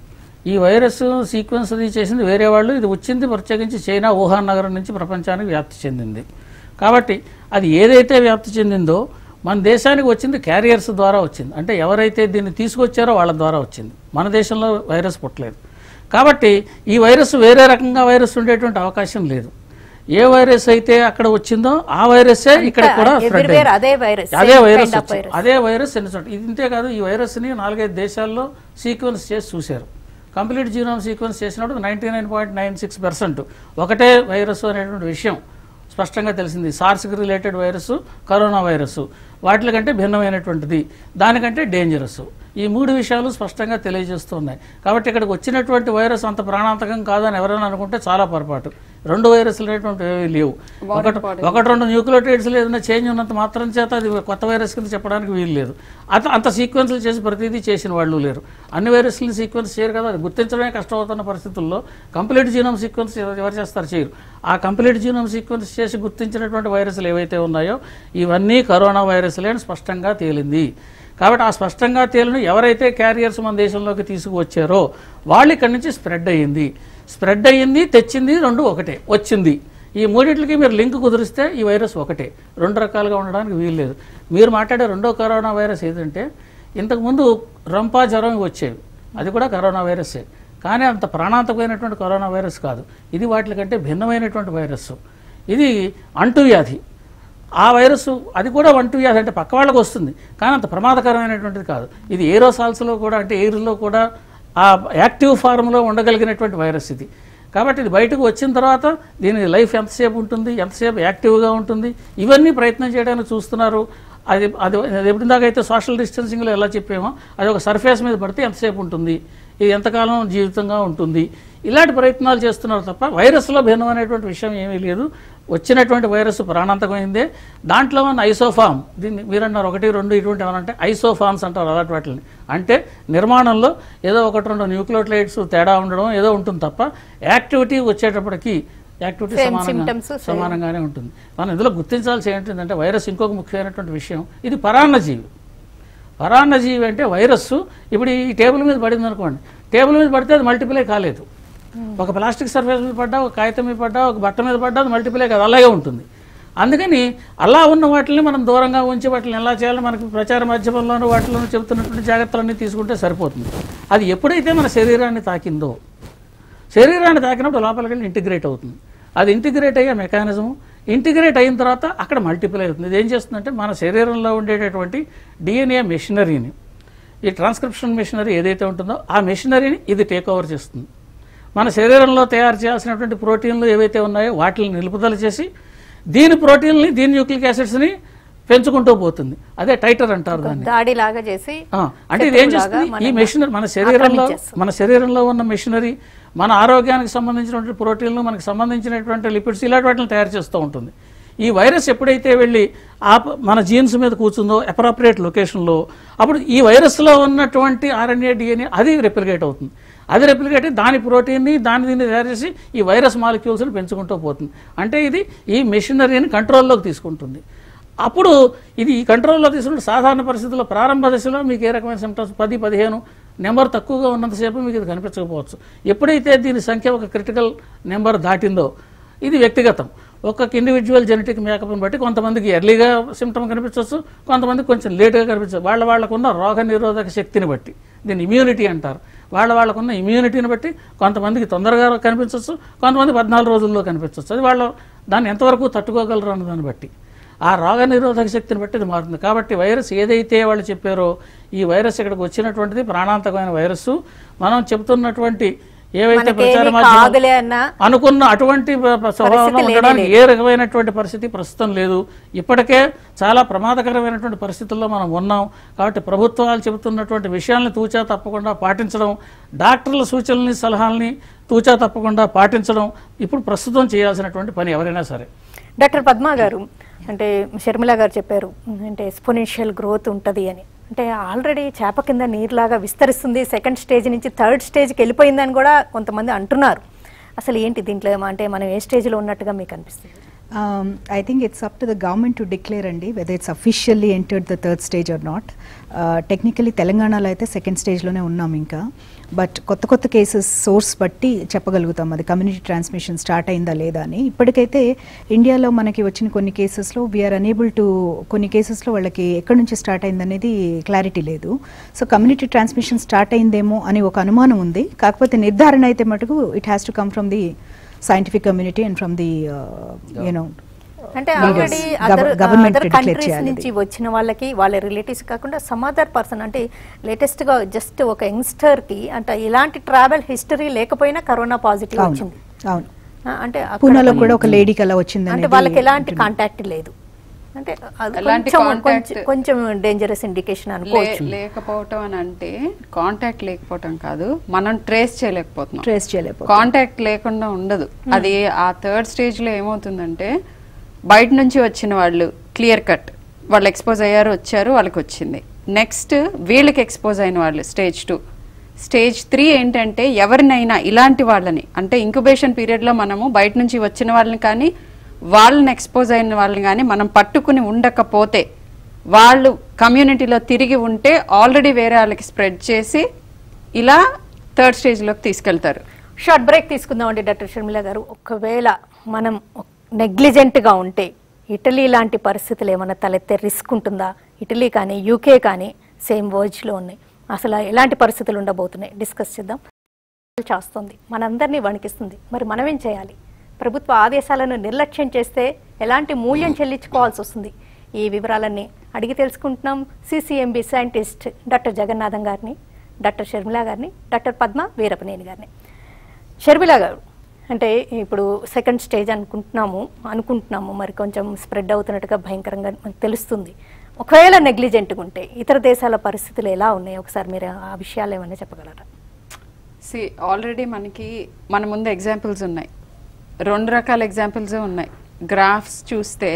ఈ వైరస్ సీక్వెన్స్ అది చేసింది వేరే వాళ్ళు ఇది వచ్చింది ప్రత్యేకించి చైనా వుహాన్ నగరం నుంచి ప్రపంచానికి వ్యాప్తి చెందింది కాబట్టి అది ఏదైతే వ్యాప్తి చెందిందో మన దేశానికి వచ్చింది క్యారియర్స్ ద్వారా వచ్చింది అంటే ఎవరైతే దీన్ని తీసుకొచ్చారో వాళ్ళ ద్వారా వచ్చింది మన దేశంలో వైరస్ పుట్టలేదు కాబట్టి ఈ వైరస్ వేరే రకంగా వైరస్ ఉండేటువంటి అవకాశం లేదు ఏ వైరస్ అయితే అక్కడ వచ్చిందో ఆ వైరసే ఇక్కడ కూడా spread everywhere అయింది. అదే virus, అదే same వైరస్ kind of వచ్చింది. virus. అదే వైరస్ ఎన్ని చోట్ల ఇది ఇంతే కాదు ఈ వైరస్ని నాలుగైదు దేశాల్లో సీక్వెన్స్ చేసి చూశారు కంప్లీట్ జీనోమ్ సీక్వెన్స్ చేసినప్పుడు ninety nine point nine six percent ఒకటే వైరస్ అనేటువంటి విషయం స్పష్టంగా తెలిసింది సార్స్కి రిలేటెడ్ వైరస్ కరోనా వైరస్ వాటికంటే భిన్నమైనటువంటిది దానికంటే డేంజరస్ ఈ మూడు విషయాలు స్పష్టంగా తెలియజేస్తున్నాయి కాబట్టి ఇక్కడికి వచ్చినటువంటి వైరస్ అంత ప్రాణాంతకం కాదని ఎవరైనా అనుకుంటే చాలా పొరపాటు రెండు వైరస్లు అనేటువంటి ఏమీ లేవు ఒకటి ఒకటి రెండు న్యూక్లియోటైడ్స్ ఏదైనా చేంజ్ ఉన్నంత మాత్రం చేత అది కొత్త వైరస్ కింద చెప్పడానికి వీలు లేదు అంత అంత సీక్వెన్స్లు చేసి ప్రతిదీ చేసిన వాళ్ళు లేరు అన్ని వైరస్లు సీక్వెన్స్ చేయరు కదా అది గుర్తించడమే కష్టమవుతున్న పరిస్థితుల్లో కంప్లీట్ జీనోమ్ సీక్వెన్స్ ఎవరు చేస్తారు చేయరు ఆ కంప్లీట్ జీనోమ్ సీక్వెన్స్ చేసి గుర్తించినటువంటి వైరస్లు ఏవైతే ఉన్నాయో ఇవన్నీ కరోనా వైరస్లే అని స్పష్టంగా తేలింది కాబట్టి ఆ స్పష్టంగా తేలిన ఎవరైతే క్యారియర్స్ మన దేశంలోకి తీసుకువచ్చారో వాళ్ళు ఇక్కడి నుంచి స్ప్రెడ్ అయ్యింది స్ప్రెడ్ అయ్యింది తెచ్చింది రెండు ఒకటే వచ్చింది ఈ మూడింటికి మీరు లింక్ కుదిరిస్తే ఈ వైరస్ ఒకటే రెండు రకాలుగా ఉండడానికి వీలు లేదు మీరు మాట్లాడే రెండో కరోనా వైరస్ ఏదంటే ఇంతకుముందు రంపా జ్వరం వచ్చేవి అది కూడా కరోనా వైరస్సే కానీ అంత ప్రాణాంతకమైనటువంటి కరోనా వైరస్ కాదు ఇది వాటికంటే భిన్నమైనటువంటి వైరస్ ఇది అంటువ్యాధి ఆ వైరస్ అది కూడా వంటు వ్యాధి అంటే పక్క వాళ్ళకి వస్తుంది కానీ అంత ప్రమాదకరమైనటువంటిది కాదు ఇది ఏరోసాల్స్లో కూడా అంటే ఎయిర్లో కూడా ఆ యాక్టివ్ ఫార్మ్లో ఉండగలిగినటువంటి వైరస్ ఇది కాబట్టి ఇది బయటకు వచ్చిన తర్వాత దీని లైఫ్ ఎంతసేపు ఉంటుంది ఎంతసేపు యాక్టివ్గా ఉంటుంది ఇవన్నీ ప్రయత్నం చేయడానికి చూస్తున్నారు అది అది అది ఎప్పుడు దాకా అయితే సోషల్ డిస్టెన్సింగ్లో ఎలా చెప్పామో అది ఒక సర్ఫేస్ మీద పడితే ఎంతసేపు ఉంటుంది ఇది ఎంతకాలం జీవితంగా ఉంటుంది ఇలాంటి ప్రయత్నాలు చేస్తున్నారు తప్ప వైరస్లో భిన్నమైనటువంటి విషయం ఏమీ లేదు వచ్చినటువంటి వైరస్ ప్రాణాంతకమైందే దాంట్లో ఉన్న ఐసోఫామ్ దీన్ని మీరన్నారు ఒకటి రెండు ఇటువంటి ఏమనంటే ఐసోఫామ్స్ అంటారు అలాంటి వాటిని అంటే నిర్మాణంలో ఏదో ఒకటి రెండు న్యూక్లియోటైడ్స్ తేడా ఉండడం ఏదో ఉంటుంది తప్ప యాక్టివిటీ వచ్చేటప్పటికి యాక్టివిటీ Same సమానంగా symptoms, same. సమానంగానే ఉంటుంది మనం ఇందులో గుర్తించాల్సి ఏంటంటే వైరస్ ఇంకొక ముఖ్యమైనటువంటి విషయం ఇది పరాన్నజీవి పరాన్నజీవి అంటే వైరస్సు ఇప్పుడు ఈ టేబుల్ మీద పడింది అనుకోండి టేబుల్ మీద పడితే అది మల్టిప్లై కాలేదు ఒక ప్లాస్టిక్ సర్ఫేస్ మీద పడ్డా ఒక కాగితం మీద పడ్డా ఒక బట్ట మీద పడ్డా అది మల్టిప్లై కాదు అలాగే ఉంటుంది అందుకని అలా ఉన్న వాటిని మనం దూరంగా ఉంచి వాటిని ఎలా చేయాలో మనకి ప్రచార మాధ్యమంలోనూ వాటిలోనూ చెబుతున్నటువంటి జాగ్రత్తలన్నీ తీసుకుంటే సరిపోతుంది అది ఎప్పుడైతే మన శరీరాన్ని తాకిందో శరీరాన్ని తాకినప్పుడు లోపలికి వెళ్ళి ఇంటిగ్రేట్ అవుతుంది అది ఇంటిగ్రేట్ అయ్యే మెకానిజం ఇంటిగ్రేట్ అయిన తర్వాత అక్కడ మల్టిపుల్ అవుతుంది ఇది ఏం చేస్తుందంటే మన శరీరంలో ఉండేటటువంటి డిఎన్ఏ మెషినరీని ఈ ట్రాన్స్క్రిప్షన్ మెషినరీ ఏదైతే ఉంటుందో ఆ మెషినరీని ఇది టేక్ ఓవర్ చేస్తుంది మన శరీరంలో తయారు చేయాల్సినటువంటి ప్రోటీన్లు ఏవైతే ఉన్నాయో వాటిని నిలుపుదల చేసి దీని ప్రోటీన్ని దీని న్యూక్లిక్ యాసిడ్స్ని పెంచుకుంటూ పోతుంది అదే టైటర్ అంటారు దాన్ని దాడి లాగా చేసి ఆ, అంటే ఇది ఏం చేస్తుంది ఈ మెషినరీ మన శరీరంలో మన శరీరంలో ఉన్న మెషినరీ మన ఆరోగ్యానికి సంబంధించినటువంటి ప్రోటీన్లు మనకు సంబంధించినటువంటి లిపిడ్స్ ఇలాంటి వాటిని తయారు చేస్తూ ఉంటుంది ఈ వైరస్ ఎప్పుడైతే వెళ్ళి ఆ ప- మన జీన్స్ మీద కూర్చుందో అప్రాప్రియేట్ లొకేషన్లో అప్పుడు ఈ వైరస్లో ఉన్నటువంటి ఆర్ఎన్ఏ డిఎన్ఏ అది రెప్లికేట్ అవుతుంది అది రెప్లికేట్ అయ్యి దాని ప్రోటీన్ని దాని దీన్ని తయారు చేసి ఈ వైరస్ మాలిక్యూల్స్ని పెంచుకుంటూ పోతుంది అంటే ఇది ఈ మెషినరీని కంట్రోల్లోకి తీసుకుంటుంది అప్పుడు ఇది ఈ కంట్రోల్లో తీసుకుంటే సాధారణ పరిస్థితుల్లో ప్రారంభ దశలో మీకు ఏ రకమైన సిమ్టమ్స్ పది పదిహేను నెంబర్ తక్కువగా ఉన్నంతసేపు మీకు ఇది కనిపించకపోవచ్చు ఎప్పుడైతే దీని సంఖ్య ఒక క్రిటికల్ నెంబర్ దాటిందో ఇది వ్యక్తిగతం ఒక్కొక్క ఇండివిజువల్ జెనెటిక్ మేకప్ని బట్టి కొంతమందికి ఎర్లీగా సిమ్టమ్ కనిపించవచ్చు కొంతమందికి కొంచెం లేట్గా కనిపించవచ్చు వాళ్ళ వాళ్ళకున్న రోగ నిరోధక శక్తిని బట్టి దీన్ని ఇమ్యూనిటీ అంటారు వాళ్ళ వాళ్ళకున్న ఇమ్యూనిటీని బట్టి కొంతమందికి తొందరగా కనిపించవచ్చు కొంతమంది పద్నాలుగు రోజుల్లో కనిపించవచ్చు అది వాళ్ళు దాన్ని ఎంతవరకు తట్టుకోగలరు అన్న దాన్ని బట్టి ఆ రోగ నిరోధక శక్తిని బట్టి ఇది మారుతుంది కాబట్టి వైరస్ ఏదైతే వాళ్ళు చెప్పారో ఈ వైరస్ ఇక్కడికి వచ్చినటువంటిది ప్రాణాంతకమైన వైరస్ మనం చెబుతున్నటువంటి ఏవైతే మనకేమీ ప్రచార మాధ్యమాలు కాదులే అన్న అనుకున్న అటువంటి ప- ప- స్వభావం పరిస్థితి లేనే ఉండడానికి ఏ రకమైనటువంటి పరిస్థితి ప్రస్తుతం లేదు ఇప్పటికే చాలా ప్రమాదకరమైనటువంటి పరిస్థితుల్లో మనం ఉన్నాం కాబట్టి ప్రభుత్వాలు చెబుతున్నటువంటి విషయాల్ని తూచా తప్పకుండా పాటించడం డాక్టర్ల సూచనల్ని సలహాలని తూచా తప్పకుండా పాటించడం ఇప్పుడు ప్రస్తుతం చేయాల్సినటువంటి పని ఎవరైనా సరే డాక్టర్ పద్మా గారు అంటే షర్మిల గారు చెప్పారు అంటే ఎక్స్పోనెన్షియల్ గ్రోత్ ఉంటుంది అని అంటే ఆల్రెడీ చేప కింద నీరులాగా విస్తరిస్తుంది సెకండ్ స్టేజ్ నుంచి థర్డ్ స్టేజ్కి వెళ్ళిపోయిందని కూడా కొంతమంది అంటున్నారు అసలు ఏంటి దీంట్లో ఏమో అంటే మనం ఏ స్టేజ్లో ఉన్నట్టుగా మీకు అనిపిస్తుంది Um, I think it's up to the government to declare అండి whether it's officially entered the third stage or not. Technically తెలంగాణలో అయితే సెకండ్ స్టేజ్లోనే ఉన్నాం ఇంకా బట్ కొత్త కొత్త కేసెస్ సోర్స్ బట్టి చెప్పగలుగుతాం అది కమ్యూనిటీ ట్రాన్స్మిషన్ స్టార్ట్ అయిందా లేదా అని ఇప్పటికైతే ఇండియాలో మనకి వచ్చిన కొన్ని కేసెస్లో వీఆర్ అనేబుల్ టు కొన్ని కేసెస్లో వాళ్ళకి ఎక్కడి నుంచి స్టార్ట్ అయిందనేది క్లారిటీ లేదు సో కమ్యూనిటీ ట్రాన్స్మిషన్ స్టార్ట్ అయిందేమో అని ఒక అనుమానం ఉంది కాకపోతే నిర్ధారణ అయితే మటుకు it has to come from the scientific community and from the you know అంటే Leaders. Already Gov- other government other declare countries చేయాలి నుంచి వచ్చిన వాళ్ళకి వాళ్ళ రిలేటివ్స్ కాకుండా సమ్ అదర్ పర్సన్ అంటే లేటెస్ట్ గా జస్ట్ ఒక యంగ్స్టర్ కి అంటే ఇలాంటి ట్రావెల్ హిస్టరీ లేకపోయినా కరోనా పాజిటివ్ అవును వచ్చింది అవును ఆ, అంటే అక్కడ పూనాలో కూడా ఒక లేడీకి అలా వచ్చింది అంటే వాళ్ళకి ఎలాంటి కాంటాక్ట్ లేదు అంటే అది ఎలాంటి కొంచెం contact- కొంచెం- కొంచెం డేంజరస్ ఇండికేషన్ లే- అనుకోవచ్చు లేకపోవటం అని అంటే కాంటాక్ట్ లేకపోవటం కాదు మనం ట్రేస్ చేయలేకపోతున్నాం ట్రేస్ చేయలేకపోతే కాంటాక్ట్ లేకుండా ఉండదు అది ఆ థర్డ్ స్టేజ్ లో ఏమవుతుందంటే బయట నుంచి వచ్చిన వాళ్ళు క్లియర్ కట్ వాళ్ళు ఎక్స్పోజ్ అయ్యారు వచ్చారు వాళ్ళకి వచ్చింది నెక్స్ట్ వీళ్ళకి ఎక్స్పోజ్ అయిన వాళ్ళు స్టేజ్ టూ స్టేజ్ త్రీ ఏంటంటే ఎవరినైనా ఇలాంటి వాళ్ళని అంటే ఇంక్యుబేషన్ పీరియడ్లో మనము బయట నుంచి వచ్చిన వాళ్ళని కానీ వాళ్ళని ఎక్స్పోజ్ అయిన వాళ్ళని కానీ మనం పట్టుకుని ఉండకపోతే వాళ్ళు కమ్యూనిటీలో తిరిగి ఉంటే ఆల్రెడీ వేరే వాళ్ళకి స్ప్రెడ్ చేసి ఇలా థర్డ్ స్టేజ్లోకి తీసుకెళ్తారు షార్ట్ బ్రేక్ తీసుకుందామండి డాక్టర్ షర్మిల గారు ఒకవేళ మనం నెగ్లిజెంట్ గా ఉంటే ఇటలీ లాంటి పరిస్థితులు ఏమైనా తలెత్తే రిస్క్ ఉంటుందా ఇటలీ కానీ యూకే కానీ సేమ్ లో ఉన్నాయి అసలు ఎలాంటి పరిస్థితులు ఉండబోతున్నాయి డిస్కస్ చేద్దాం చేస్తుంది మనందరినీ వణికిస్తుంది మరి మనం ఏం చేయాలి ప్రభుత్వ ఆదేశాలను నిర్లక్ష్యం చేస్తే ఎలాంటి మూల్యం చెల్లించుకోవాల్సి వస్తుంది ఈ వివరాలన్నీ అడిగి తెలుసుకుంటున్నాం సిసిఎంబి సైంటిస్ట్ డాక్టర్ జగన్నాథం గారిని డాక్టర్ షర్మిల గారిని డాక్టర్ పద్మ వీరపనేని గారిని షర్మిల గారు అంటే ఇప్పుడు సెకండ్ స్టేజ్ అనుకుంటున్నాము అనుకుంటున్నాము మరి కొంచెం స్ప్రెడ్ అవుతున్నట్టుగా భయంకరంగా మనకు తెలుస్తుంది ఒకవేళ నెగ్లిజెంట్గా ఉంటే ఇతర దేశాల పరిస్థితులు ఎలా ఉన్నాయి ఒకసారి మీరు ఆ విషయాలు ఏమైనా చెప్పగలరా సి ఆల్రెడీ మనకి మన ముందు ఎగ్జాంపుల్స్ ఉన్నాయి రెండు రకాల ఎగ్జాంపుల్స్ ఉన్నాయి గ్రాఫ్స్ చూస్తే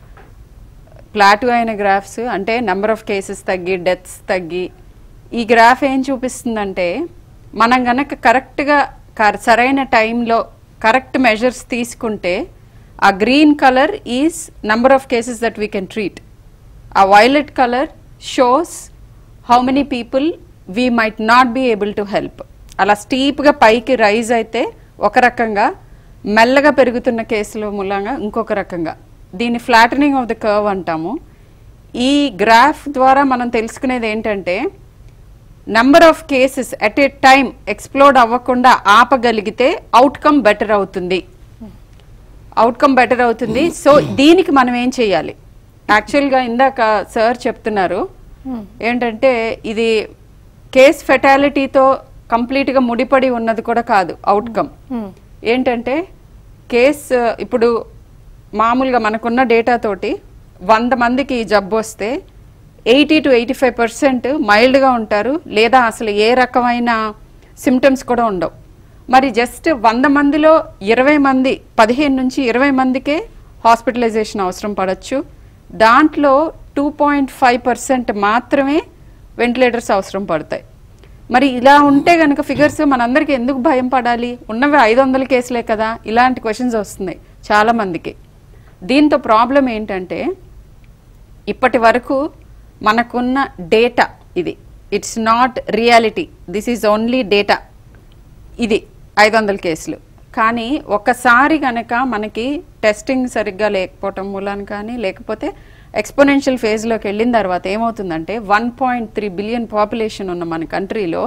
ప్లాటు అయిన గ్రాఫ్స్ అంటే నెంబర్ ఆఫ్ కేసెస్ తగ్గి డెత్స్ తగ్గి ఈ గ్రాఫ్ ఏం చూపిస్తుందంటే మనం గనక కరెక్ట్గా సరైన టైంలో కరెక్ట్ మెజర్స్ తీసుకుంటే ఆ green colour is number of cases that we can treat ఆ violet colour shows how many people we might not be able to help అలా స్టీప్గా పైకి రైజ్ అయితే ఒక రకంగా మెల్లగా పెరుగుతున్న కేసుల మూలంగా ఇంకొక రకంగా దీన్ని ఫ్లాటనింగ్ ఆఫ్ ద కర్వ్ అంటాము ఈ గ్రాఫ్ ద్వారా మనం తెలుసుకునేది ఏంటంటే number of cases at a time explode అవ్వకుండా ఆపగలిగితే అవుట్కమ్ బెటర్ అవుతుంది అవుట్కమ్ బెటర్ అవుతుంది సో దీనికి మనం ఏం చేయాలి యాక్చువల్గా ఇందాక సార్ చెప్తున్నారు ఏంటంటే ఇది కేస్ ఫెటాలిటీతో కంప్లీట్గా ముడిపడి ఉన్నది కూడా కాదు అవుట్కమ్ ఏంటంటే కేస్ ఇప్పుడు మామూలుగా మనకున్న డేటా తోటి వంద మందికి ఈ జబ్బు వస్తే eighty two eighty five percent మైల్డ్గా ఉంటారు లేదా అసలు ఏ రకమైన సిమ్టమ్స్ కూడా ఉండవు మరి జస్ట్ వంద మందిలో ఇరవై మంది పదిహేను నుంచి ఇరవై మందికే హాస్పిటలైజేషన్ అవసరం పడవచ్చు దాంట్లో టూ పాయింట్ ఫైవ్ పర్సెంట్ మాత్రమే వెంటిలేటర్స్ అవసరం పడతాయి మరి ఇలా ఉంటే కనుక ఫిగర్స్ మనందరికీ ఎందుకు భయం పడాలి ఉన్నవి ఐదు వందల కేసులే కదా ఇలాంటి క్వశ్చన్స్ వస్తున్నాయి చాలా మందికి దీంతో ప్రాబ్లం ఏంటంటే ఇప్పటి వరకు మనకున్న డేటా ఇది it's not reality this is only data ఇది ఐదు వందల కేసులు కానీ ఒక్కసారి గనక మనకి టెస్టింగ్ సరిగ్గా లేకపోవటం మూలాన కానీ లేకపోతే ఎక్స్పోనెన్షియల్ ఫేజ్లోకి వెళ్ళిన తర్వాత ఏమవుతుందంటే one point three billion population ఉన్న మన కంట్రీలో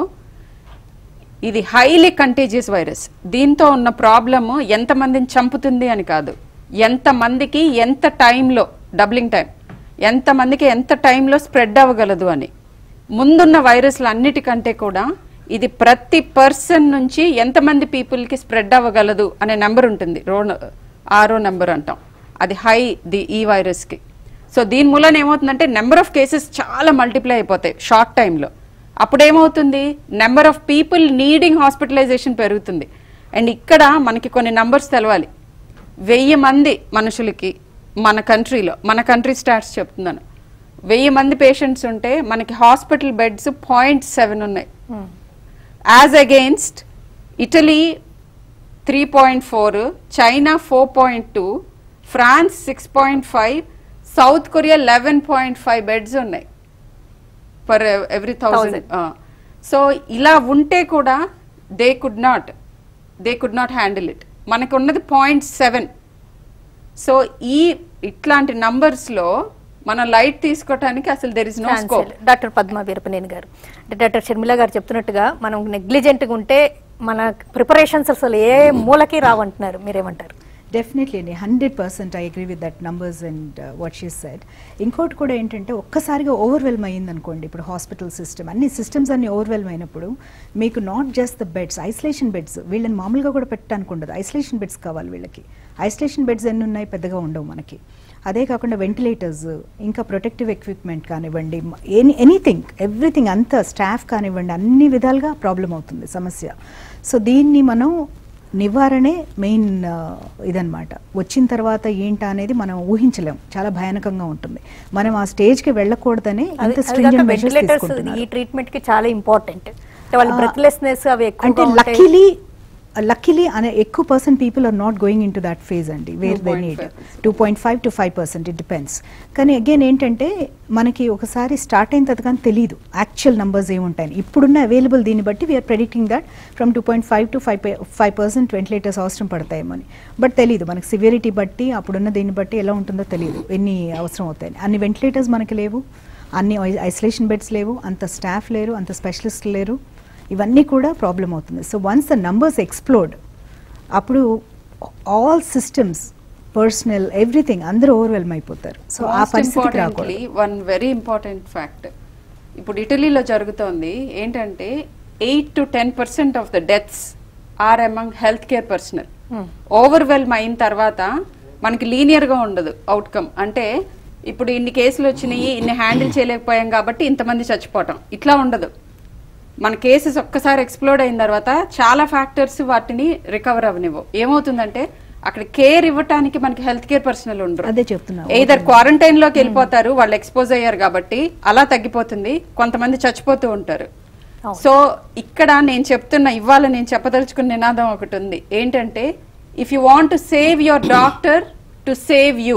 ఇది హైలీ కంటేజియస్ వైరస్ దీంతో ఉన్న ప్రాబ్లము ఎంతమందిని చంపుతుంది అని కాదు ఎంతమందికి ఎంత టైంలో డబ్లింగ్ టైం ఎంతమందికి ఎంత టైంలో స్ప్రెడ్ అవ్వగలదు అని ముందున్న వైరస్లు అన్నిటికంటే కూడా ఇది ప్రతి పర్సన్ నుంచి ఎంతమంది పీపుల్కి స్ప్రెడ్ అవ్వగలదు అనే నెంబర్ ఉంటుంది రో ఆరో నెంబర్ అంటాం అది హై ది ఈ వైరస్కి సో దీని మూలన ఏమవుతుందంటే నెంబర్ ఆఫ్ కేసెస్ చాలా మల్టిప్లై అయిపోతాయి షార్ట్ టైంలో అప్పుడు ఏమవుతుంది number of people needing hospitalisation పెరుగుతుంది అండ్ ఇక్కడ మనకి కొన్ని నంబర్స్ తెలవాలి వెయ్యి మంది మనుషులకి మన కంట్రీలో మన కంట్రీ స్టాట్స్ చెప్తున్నాను వెయ్యి మంది పేషెంట్స్ ఉంటే మనకి హాస్పిటల్ బెడ్స్ పాయింట్ సెవెన్ ఉన్నాయి as against Italy three point four China four point two France six point five South Korea eleven point five beds ఉన్నాయి ఫర్ ఎవ్రీ థౌజండ్ సో ఇలా ఉంటే కూడా they could not they could not handle it మనకు ఉన్నది point seven so ఈ ఇట్లాంటి numbers లో మనం లైట్ తీసుకోవటానికి అసలు there is no scope doctor Padma Veerapaneni garu అంటే డాక్టర్ షర్మిల గారు చెప్తున్నట్టుగా మనం నెగ్లిజెంట్గా ఉంటే మన ప్రిపరేషన్స్ అసలు ఏ మూలకి రావంటున్నారు మీరేమంటారు డెఫినెట్లీ అండి hundred percent I agree with that numbers and what she said ఇంకోటి కూడా ఏంటంటే ఒక్కసారిగా ఓవర్వెల్మ్ అయ్యింది అనుకోండి ఇప్పుడు హాస్పిటల్ సిస్టమ్ అన్ని సిస్టమ్స్ అన్ని ఓవర్వెల్మ్ అయినప్పుడు మీకు not just the beds isolation beds వీళ్ళని మామూలుగా కూడా పెట్టడానికి ఉండదు ఐసోలేషన్ బెడ్స్ కావాలి వీళ్ళకి ఐసోలేషన్ బెడ్స్ ఎన్ని ఉన్నాయి పెద్దగా ఉండవు మనకి అదే కాకుండా వెంటిలేటర్స్ ఇంకా ప్రొటెక్టివ్ ఎక్విప్మెంట్ కానివ్వండి ఎనీ ఎనీథింగ్ ఎవ్రీథింగ్ అంతా స్టాఫ్ కానివ్వండి అన్ని విధాలుగా ప్రాబ్లం అవుతుంది సమస్య సో దీన్ని మనం నివారణే మెయిన్ ఇదనమాట వచ్చిన తర్వాత ఏంటా అనేది మనం ఊహించలేం చాలా భయానకంగా ఉంటుంది మనం ఆ స్టేజ్కి వెళ్ళకూడదనే ఇంత stringent measures వెంటిలేటర్స్ తీసుకుంటున్నారు. ఈ ట్రీట్మెంట్ కి చాలా ఇంపార్టెంట్ అంటే వాళ్ళ ఆ, బ్రెత్లెస్నెస్ అవి అంటే ఎక్కువ లక్కీలీ లక్కీలీ అనే ఎక్కువ percent people are not going in to that phase అండి where they need two point five to five percent it depends కానీ అగైన్ ఏంటంటే మనకి ఒకసారి స్టార్ట్ అయిన తర్వాత కానీ తెలియదు యాక్చువల్ నెంబర్స్ ఏముంటాయని ఇప్పుడున్న అవైలబుల్ దీన్ని బట్టి we are predicting that from two point five to five five percent ventilators అవసరం పడతాయేమని బట్ తెలియదు మనకి సివియరిటీ బట్టి అప్పుడున్న దీన్ని బట్టి ఎలా ఉంటుందో తెలియదు ఎన్ని అవసరం అవుతాయని అన్ని వెంటిలేటర్స్ మనకి లేవు అన్ని ఐసోలేషన్ బెడ్స్ లేవు అంత స్టాఫ్ లేరు అంత స్పెషలిస్ట్ లేరు ఇవన్నీ కూడా ప్రాబ్లం అవుతుంది so once the numbers explode అప్పుడు ఆల్ సిస్టమ్స్ పర్సనల్ ఎవ్రీథింగ్ అందరూ ఓవర్వెల్మ్ అయిపోతారు సో ఆ పరిస్థితికి రాకూడదు వన్ వెరీ ఇంపార్టెంట్ ఫ్యాక్ట్ ఇప్పుడు ఇటలీలో జరుగుతోంది ఏంటంటే eight to ten percent of the deaths are among health care personnel overwhelm అయిన తర్వాత మనకి లీనియర్ గా ఉండదు అవుట్కమ్ అంటే ఇప్పుడు ఇన్ని కేసులు వచ్చినాయి ఇన్ని హ్యాండిల్ చేయలేకపోయాం కాబట్టి ఇంతమంది చచ్చిపోవటం ఇట్లా ఉండదు మన కేసెస్ ఒక్కసారి ఎక్స్ప్లోడ్ అయిన తర్వాత చాలా ఫ్యాక్టర్స్ వాటిని రికవర్ అవనివ్వు ఏమవుతుందంటే అక్కడ కేర్ ఇవ్వటానికి మనకి హెల్త్ కేర్ పర్సనల్ ఉండరు అదే చెప్తున్నా ఎయిదర్ క్వారంటైన్ లోకి వెళ్ళిపోతారు వాళ్ళు ఎక్స్పోజ్ అయ్యారు కాబట్టి అలా తగ్గిపోతుంది కొంతమంది చచ్చిపోతూ ఉంటారు సో ఇక్కడ నేను చెప్తున్న ఇవాళ నేను చెప్పదలుచుకున్న నినాదం ఒకటి ఉంది ఏంటంటే if you want to save your doctor to save you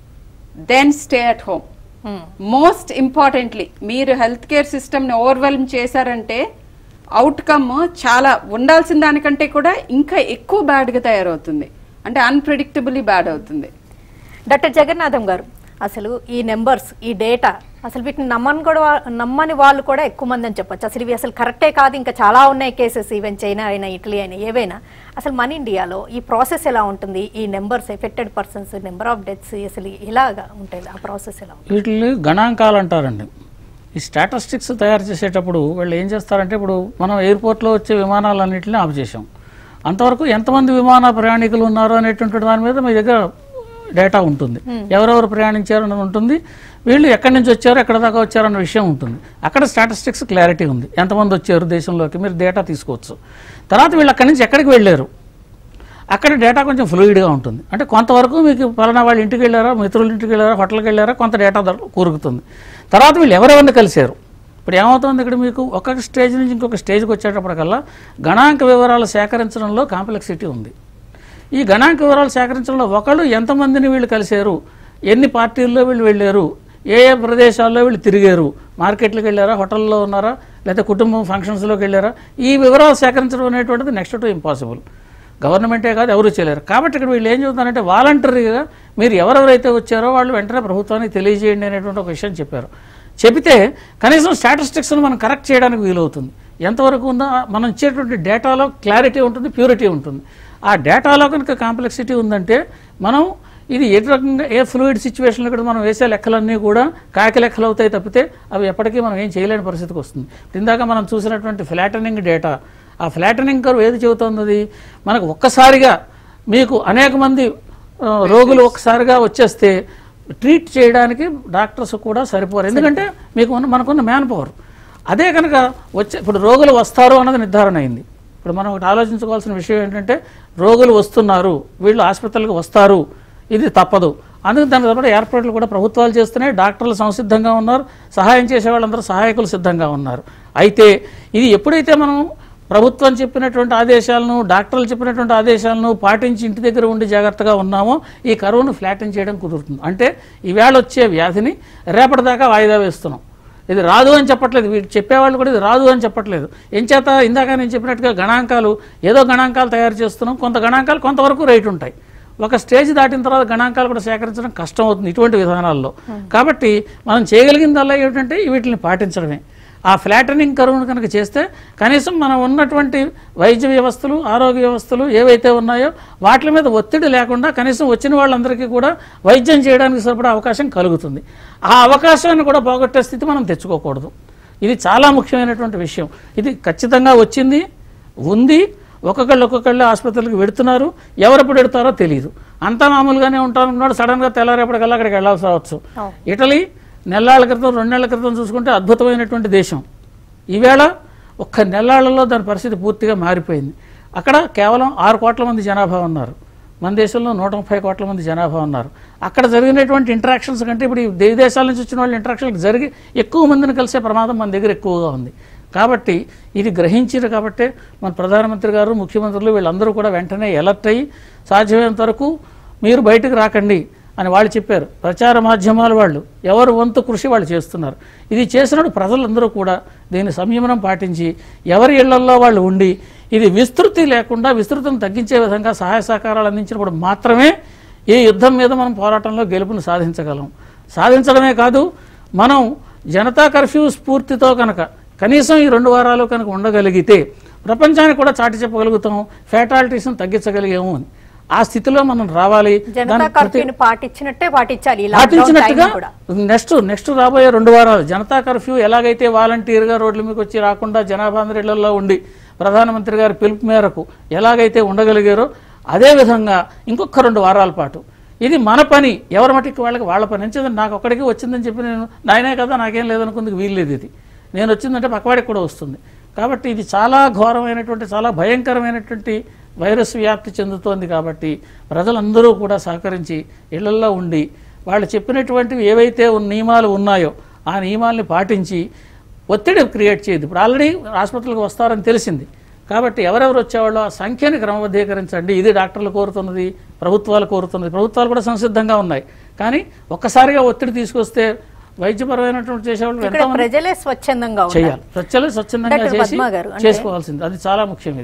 then stay at home most importantly మీరు హెల్త్ కేర్ సిస్టమ్ని ఓవర్వెల్మ్ చేశారంటే అవుట్కమ్ చాలా ఉండాల్సిన దానికంటే కూడా ఇంకా ఎక్కువ బ్యాడ్గా తయారవుతుంది అంటే అన్ప్రిడిక్టబుల్లీ బ్యాడ్ అవుతుంది డాక్టర్ జగన్నాథం గారు అసలు ఈ నెంబర్స్ ఈ డేటా అసలు వీటిని నమ్మని కూడా వా- నమ్మని వాళ్ళు కూడా ఎక్కువ మంది అని చెప్పొచ్చు అసలు ఇవి అసలు కరెక్టే కాదు ఇంకా చాలా ఉన్నాయి కేసెస్ ఈవెన్ చైనా అయినా ఇటలీ అయినా ఏవైనా అసలు మన ఇండియాలో ఈ ప్రాసెస్ ఎలా ఉంటుంది ఈ numbers affected persons number of deaths అసలు ఇలాగా ఉంటుంది ఆ ప్రాసెస్ ఎలా ఉంటుంది వీటిని గణాంకాలు అంటారండి ఈ స్టాటిస్టిక్స్ తయారు చేసేటప్పుడు వాళ్ళు ఏం చేస్తారంటే ఇప్పుడు మనం ఎయిర్పోర్ట్లో వచ్చే విమానాలన్నింటినీ ఆఫ్ చేసాం అంతవరకు ఎంతమంది విమాన ప్రయాణికులు ఉన్నారు అనేటువంటి దాని మీద మీ దగ్గర డేటా ఉంటుంది ఎవరెవరు ప్రయాణించారు అన్నది ఉంటుంది వీళ్ళు ఎక్కడి నుంచి వచ్చారు ఎక్కడ దాకా వచ్చారు అన్న విషయం ఉంటుంది అక్కడ స్టాటిస్టిక్స్ క్లారిటీ ఉంది ఎంతమంది వచ్చారు దేశంలోకి మీరు డేటా తీసుకోవచ్చు తర్వాత వీళ్ళు అక్కడి నుంచి ఎక్కడికి వెళ్ళారు అక్కడ డేటా కొంచెం ఫ్లూయిడ్గా ఉంటుంది అంటే కొంతవరకు మీకు పలానా వాళ్ళ ఇంటికి వెళ్ళారా మిత్రుల ఇంటికి వెళ్ళారా హోటల్కి వెళ్ళారా కొంత డేటా దొర- కూరుకుతుంది తర్వాత వీళ్ళు ఎవరెవరిని కలిశారు ఇప్పుడు ఏమవుతుంది ఇక్కడ మీకు ఒక స్టేజ్ నుంచి ఇంకొక స్టేజ్కి వచ్చేటప్పటికల్లా గణాంక వివరాలు సేకరించడంలో కాంప్లెక్సిటీ ఉంది ఈ గణాంక వివరాలు సేకరించడంలో ఒకళ్ళు ఎంతమందిని వీళ్ళు కలిశారు ఎన్ని పార్టీల్లో వీళ్ళు వెళ్ళారు ఏ ఏ ప్రదేశాల్లో వీళ్ళు తిరిగారు మార్కెట్లకు వెళ్ళారా హోటల్లో ఉన్నారా లేదా కుటుంబం ఫంక్షన్స్లోకి వెళ్ళారా ఈ వివరాలు సేకరించడం అనేటువంటిది నెక్స్ట్ టు ఇంపాసిబుల్ గవర్నమెంటే కాదు ఎవరు చేయలేరు కాబట్టి ఇక్కడ వీళ్ళు ఏం చెబుతారంటే వాలంటరీగా మీరు ఎవరెవరైతే వచ్చారో వాళ్ళు వెంటనే ప్రభుత్వానికి తెలియజేయండి అనేటువంటి ఒక విషయం చెప్పారు చెబితే కనీసం స్టాటిస్టిక్స్ను మనం కరెక్ట్ చేయడానికి వీలవుతుంది ఎంతవరకు ఉందో ఆ మనం ఇచ్చేటువంటి డేటాలో క్లారిటీ ఉంటుంది ప్యూరిటీ ఉంటుంది ఆ డేటాలో కనుక కాంప్లెక్సిటీ ఉందంటే మనం ఇది ఏ రకంగా ఏ ఫ్లూయిడ్ సిచ్యువేషన్లో కూడా మనం వేసే లెక్కలన్నీ కూడా కాకి లెక్కలు అవుతాయి తప్పితే అవి ఎప్పటికీ మనం ఏం చేయలేని పరిస్థితికి వస్తుంది ఇందాక మనం చూసినటువంటి ఫ్లాటనింగ్ డేటా ఆ ఫ్లాటనింగ్ కర్వ్ ఏది చెబుతుంది మనకు ఒక్కసారిగా మీకు అనేక మంది ఆ, రోగులు ఒక్కసారిగా వచ్చేస్తే ట్రీట్ చేయడానికి డాక్టర్స్ కూడా సరిపోరు ఎందుకంటే మీకు ఉన్న మనకున్న మ్యాన్ పవర్ అదే కనుక వచ్చే ఇప్పుడు రోగులు వస్తారు అన్నది నిర్ధారణ అయింది ఇప్పుడు మనం ఒకటి ఆలోచించుకోవాల్సిన విషయం ఏంటంటే రోగులు వస్తున్నారు వీళ్ళు ఆసుపత్రులకు వస్తారు ఇది తప్పదు అందుకు దాని తప్ప ఏర్పాట్లు కూడా ప్రభుత్వాలు చేస్తున్నాయి డాక్టర్లు సంసిద్ధంగా ఉన్నారు సహాయం చేసే వాళ్ళందరూ సహాయకులు సిద్ధంగా ఉన్నారు అయితే ఇది ఎప్పుడైతే మనం ప్రభుత్వం చెప్పినటువంటి ఆదేశాలను డాక్టర్లు చెప్పినటువంటి ఆదేశాలను పాటించి ఇంటి దగ్గర ఉండి జాగ్రత్తగా ఉన్నామో ఈ కరువును ఫ్లాటన్ చేయడం కుదురుతుంది అంటే ఈవేళ వచ్చే వ్యాధిని రేపటిదాకా వాయిదా వేస్తున్నాం ఇది రాదు అని చెప్పట్లేదు వీళ్ళు చెప్పేవాళ్ళు కూడా ఇది రాదు అని చెప్పట్లేదు ఎంచేత ఇందాక నేను చెప్పినట్టుగా గణాంకాలు ఏదో గణాంకాలు తయారు చేస్తున్నాం కొంత గణాంకాలు కొంతవరకు రేటు ఉంటాయి ఒక స్టేజ్ దాటిన తర్వాత గణాంకాలు కూడా సేకరించడం కష్టం అవుతుంది ఇటువంటి విధానాల్లో కాబట్టి మనం చేయగలిగిందల్లా ఏమిటంటే వీటిని పాటించడమే ఆ ఫ్లాటనింగ్ కరువును కనుక చేస్తే కనీసం మనం ఉన్నటువంటి వైద్య వ్యవస్థలు ఆరోగ్య వ్యవస్థలు ఏవైతే ఉన్నాయో వాటి మీద ఒత్తిడి లేకుండా కనీసం వచ్చిన వాళ్ళందరికీ కూడా వైద్యం చేయడానికి సరిపడా అవకాశం కలుగుతుంది ఆ అవకాశాన్ని కూడా పోగొట్టే స్థితి మనం తెచ్చుకోకూడదు ఇది చాలా ముఖ్యమైనటువంటి విషయం ఇది ఖచ్చితంగా వచ్చింది ఉంది ఒక్కొక్కళ్ళు ఒక్కొక్కళ్ళు ఆసుపత్రులకు వెడుతున్నారు ఎవరెప్పుడు వెడతారో తెలియదు అంతా మామూలుగానే ఉంటారనుకున్నాడు సడన్గా తెల్లారేపటికల్లా అక్కడికి వెళ్ళాల్సి రావచ్చు ఇటలీ నెల్లాళ్ళ క్రితం రెండు నెలల క్రితం చూసుకుంటే అద్భుతమైనటువంటి దేశం ఈవేళ ఒక్క నెల్లాళ్ళలో దాని పరిస్థితి పూర్తిగా మారిపోయింది అక్కడ కేవలం ఆరు కోట్ల మంది జనాభా ఉన్నారు మన దేశంలో నూట ముప్పై కోట్ల మంది జనాభా ఉన్నారు అక్కడ జరిగినటువంటి ఇంటరాక్షన్స్ కంటే ఇప్పుడు ఈ దేశ దేశాల నుంచి వచ్చిన వాళ్ళ ఇంటరాక్షన్స్ జరిగి ఎక్కువ మందిని కలిసే ప్రమాదం మన దగ్గర ఎక్కువగా ఉంది కాబట్టి ఇది గ్రహించారు కాబట్టే మన ప్రధానమంత్రి గారు ముఖ్యమంత్రులు వీళ్ళందరూ కూడా వెంటనే ఎలర్ట్ అయ్యి సాధ్యమైనంత వరకు మీరు బయటకు రాకండి అని వాళ్ళు చెప్పారు ప్రచార మాధ్యమాల వాళ్ళు ఎవరు వంతు కృషి వాళ్ళు చేస్తున్నారు ఇది చేసినప్పుడు ప్రజలందరూ కూడా దీని సంయమనం పాటించి ఎవరి ఇళ్లల్లో వాళ్ళు ఉండి ఇది విస్తృతి లేకుండా విస్తృతిని తగ్గించే విధంగా సహాయ సహకారాలు అందించినప్పుడు మాత్రమే ఈ యుద్ధం మీద మనం పోరాటంలో గెలుపుని సాధించగలం సాధించడమే కాదు మనం జనతా కర్ఫ్యూ స్ఫూర్తితో కనుక కనీసం ఈ రెండు వారాలు కనుక ఉండగలిగితే ప్రపంచానికి కూడా చాటి చెప్పగలుగుతాం ఫేటాలిటీస్ని తగ్గించగలిగాము అని ఆ స్థితిలో మనం రావాలి జనతా దానికి ప్రతి- కర్ఫ్యూని పాటించినట్టే పాటించాలి ఈ లాక్డౌన్ పాటించినట్టుగా టైం కూడా నెక్స్ట్ నెక్స్ట్ రాబోయే రెండు వారాలు జనతా కర్ఫ్యూ ఎలాగైతే వాలంటీర్గా రోడ్ల మీకు వచ్చి రాకుండా జనాభా అందరి ఇళ్లలో ఉండి ప్రధానమంత్రి గారి పిలుపు మేరకు ఎలాగైతే ఉండగలిగారో అదే విధంగా ఇంకొక రెండు వారాల పాటు ఇది మన పని ఎవరి మటుకు వాళ్ళకి వాళ్ళ పని ఎంచేది నాకు ఒక్కడికి వచ్చిందని చెప్పి నేను నాయనే కదా నాకేం లేదనుకుందుకు వీల్లేదు ఇది నేను వచ్చిందంటే పక్కవాడికి కూడా వస్తుంది కాబట్టి ఇది చాలా ఘోరమైనటువంటి చాలా భయంకరమైనటువంటి వైరస్ వ్యాప్తి చెందుతోంది కాబట్టి ప్రజలందరూ కూడా సహకరించి ఇళ్లల్లో ఉండి వాళ్ళు చెప్పినటువంటివి ఏవైతే ఉన్న నియమాలు ఉన్నాయో ఆ నియమాల్ని పాటించి ఒత్తిడి క్రియేట్ చేయదు ఇప్పుడు ఆల్రెడీ ఆసుపత్రులకు వస్తారని తెలిసింది కాబట్టి ఎవరెవరు వచ్చేవాళ్ళో ఆ సంఖ్యని క్రమబద్ధీకరించండి ఇది డాక్టర్లు కోరుతున్నది ప్రభుత్వాలు కోరుతున్నది ప్రభుత్వాలు కూడా సంసిద్ధంగా ఉన్నాయి కానీ ఒక్కసారిగా ఒత్తిడి తీసుకొస్తే వైద్యపరమైనటువంటి చేసేవాళ్ళు ఇక్కడ ఎంతోమంది ప్రజలే స్వచ్ఛందంగా ఉన్నారు చేయాలి స్వచ్ఛలు స్వచ్ఛందంగా డాక్టర్ చేసి పద్మ గారు, అంటే- చేసుకోవాల్సింది అది చాలా ముఖ్యం ఇది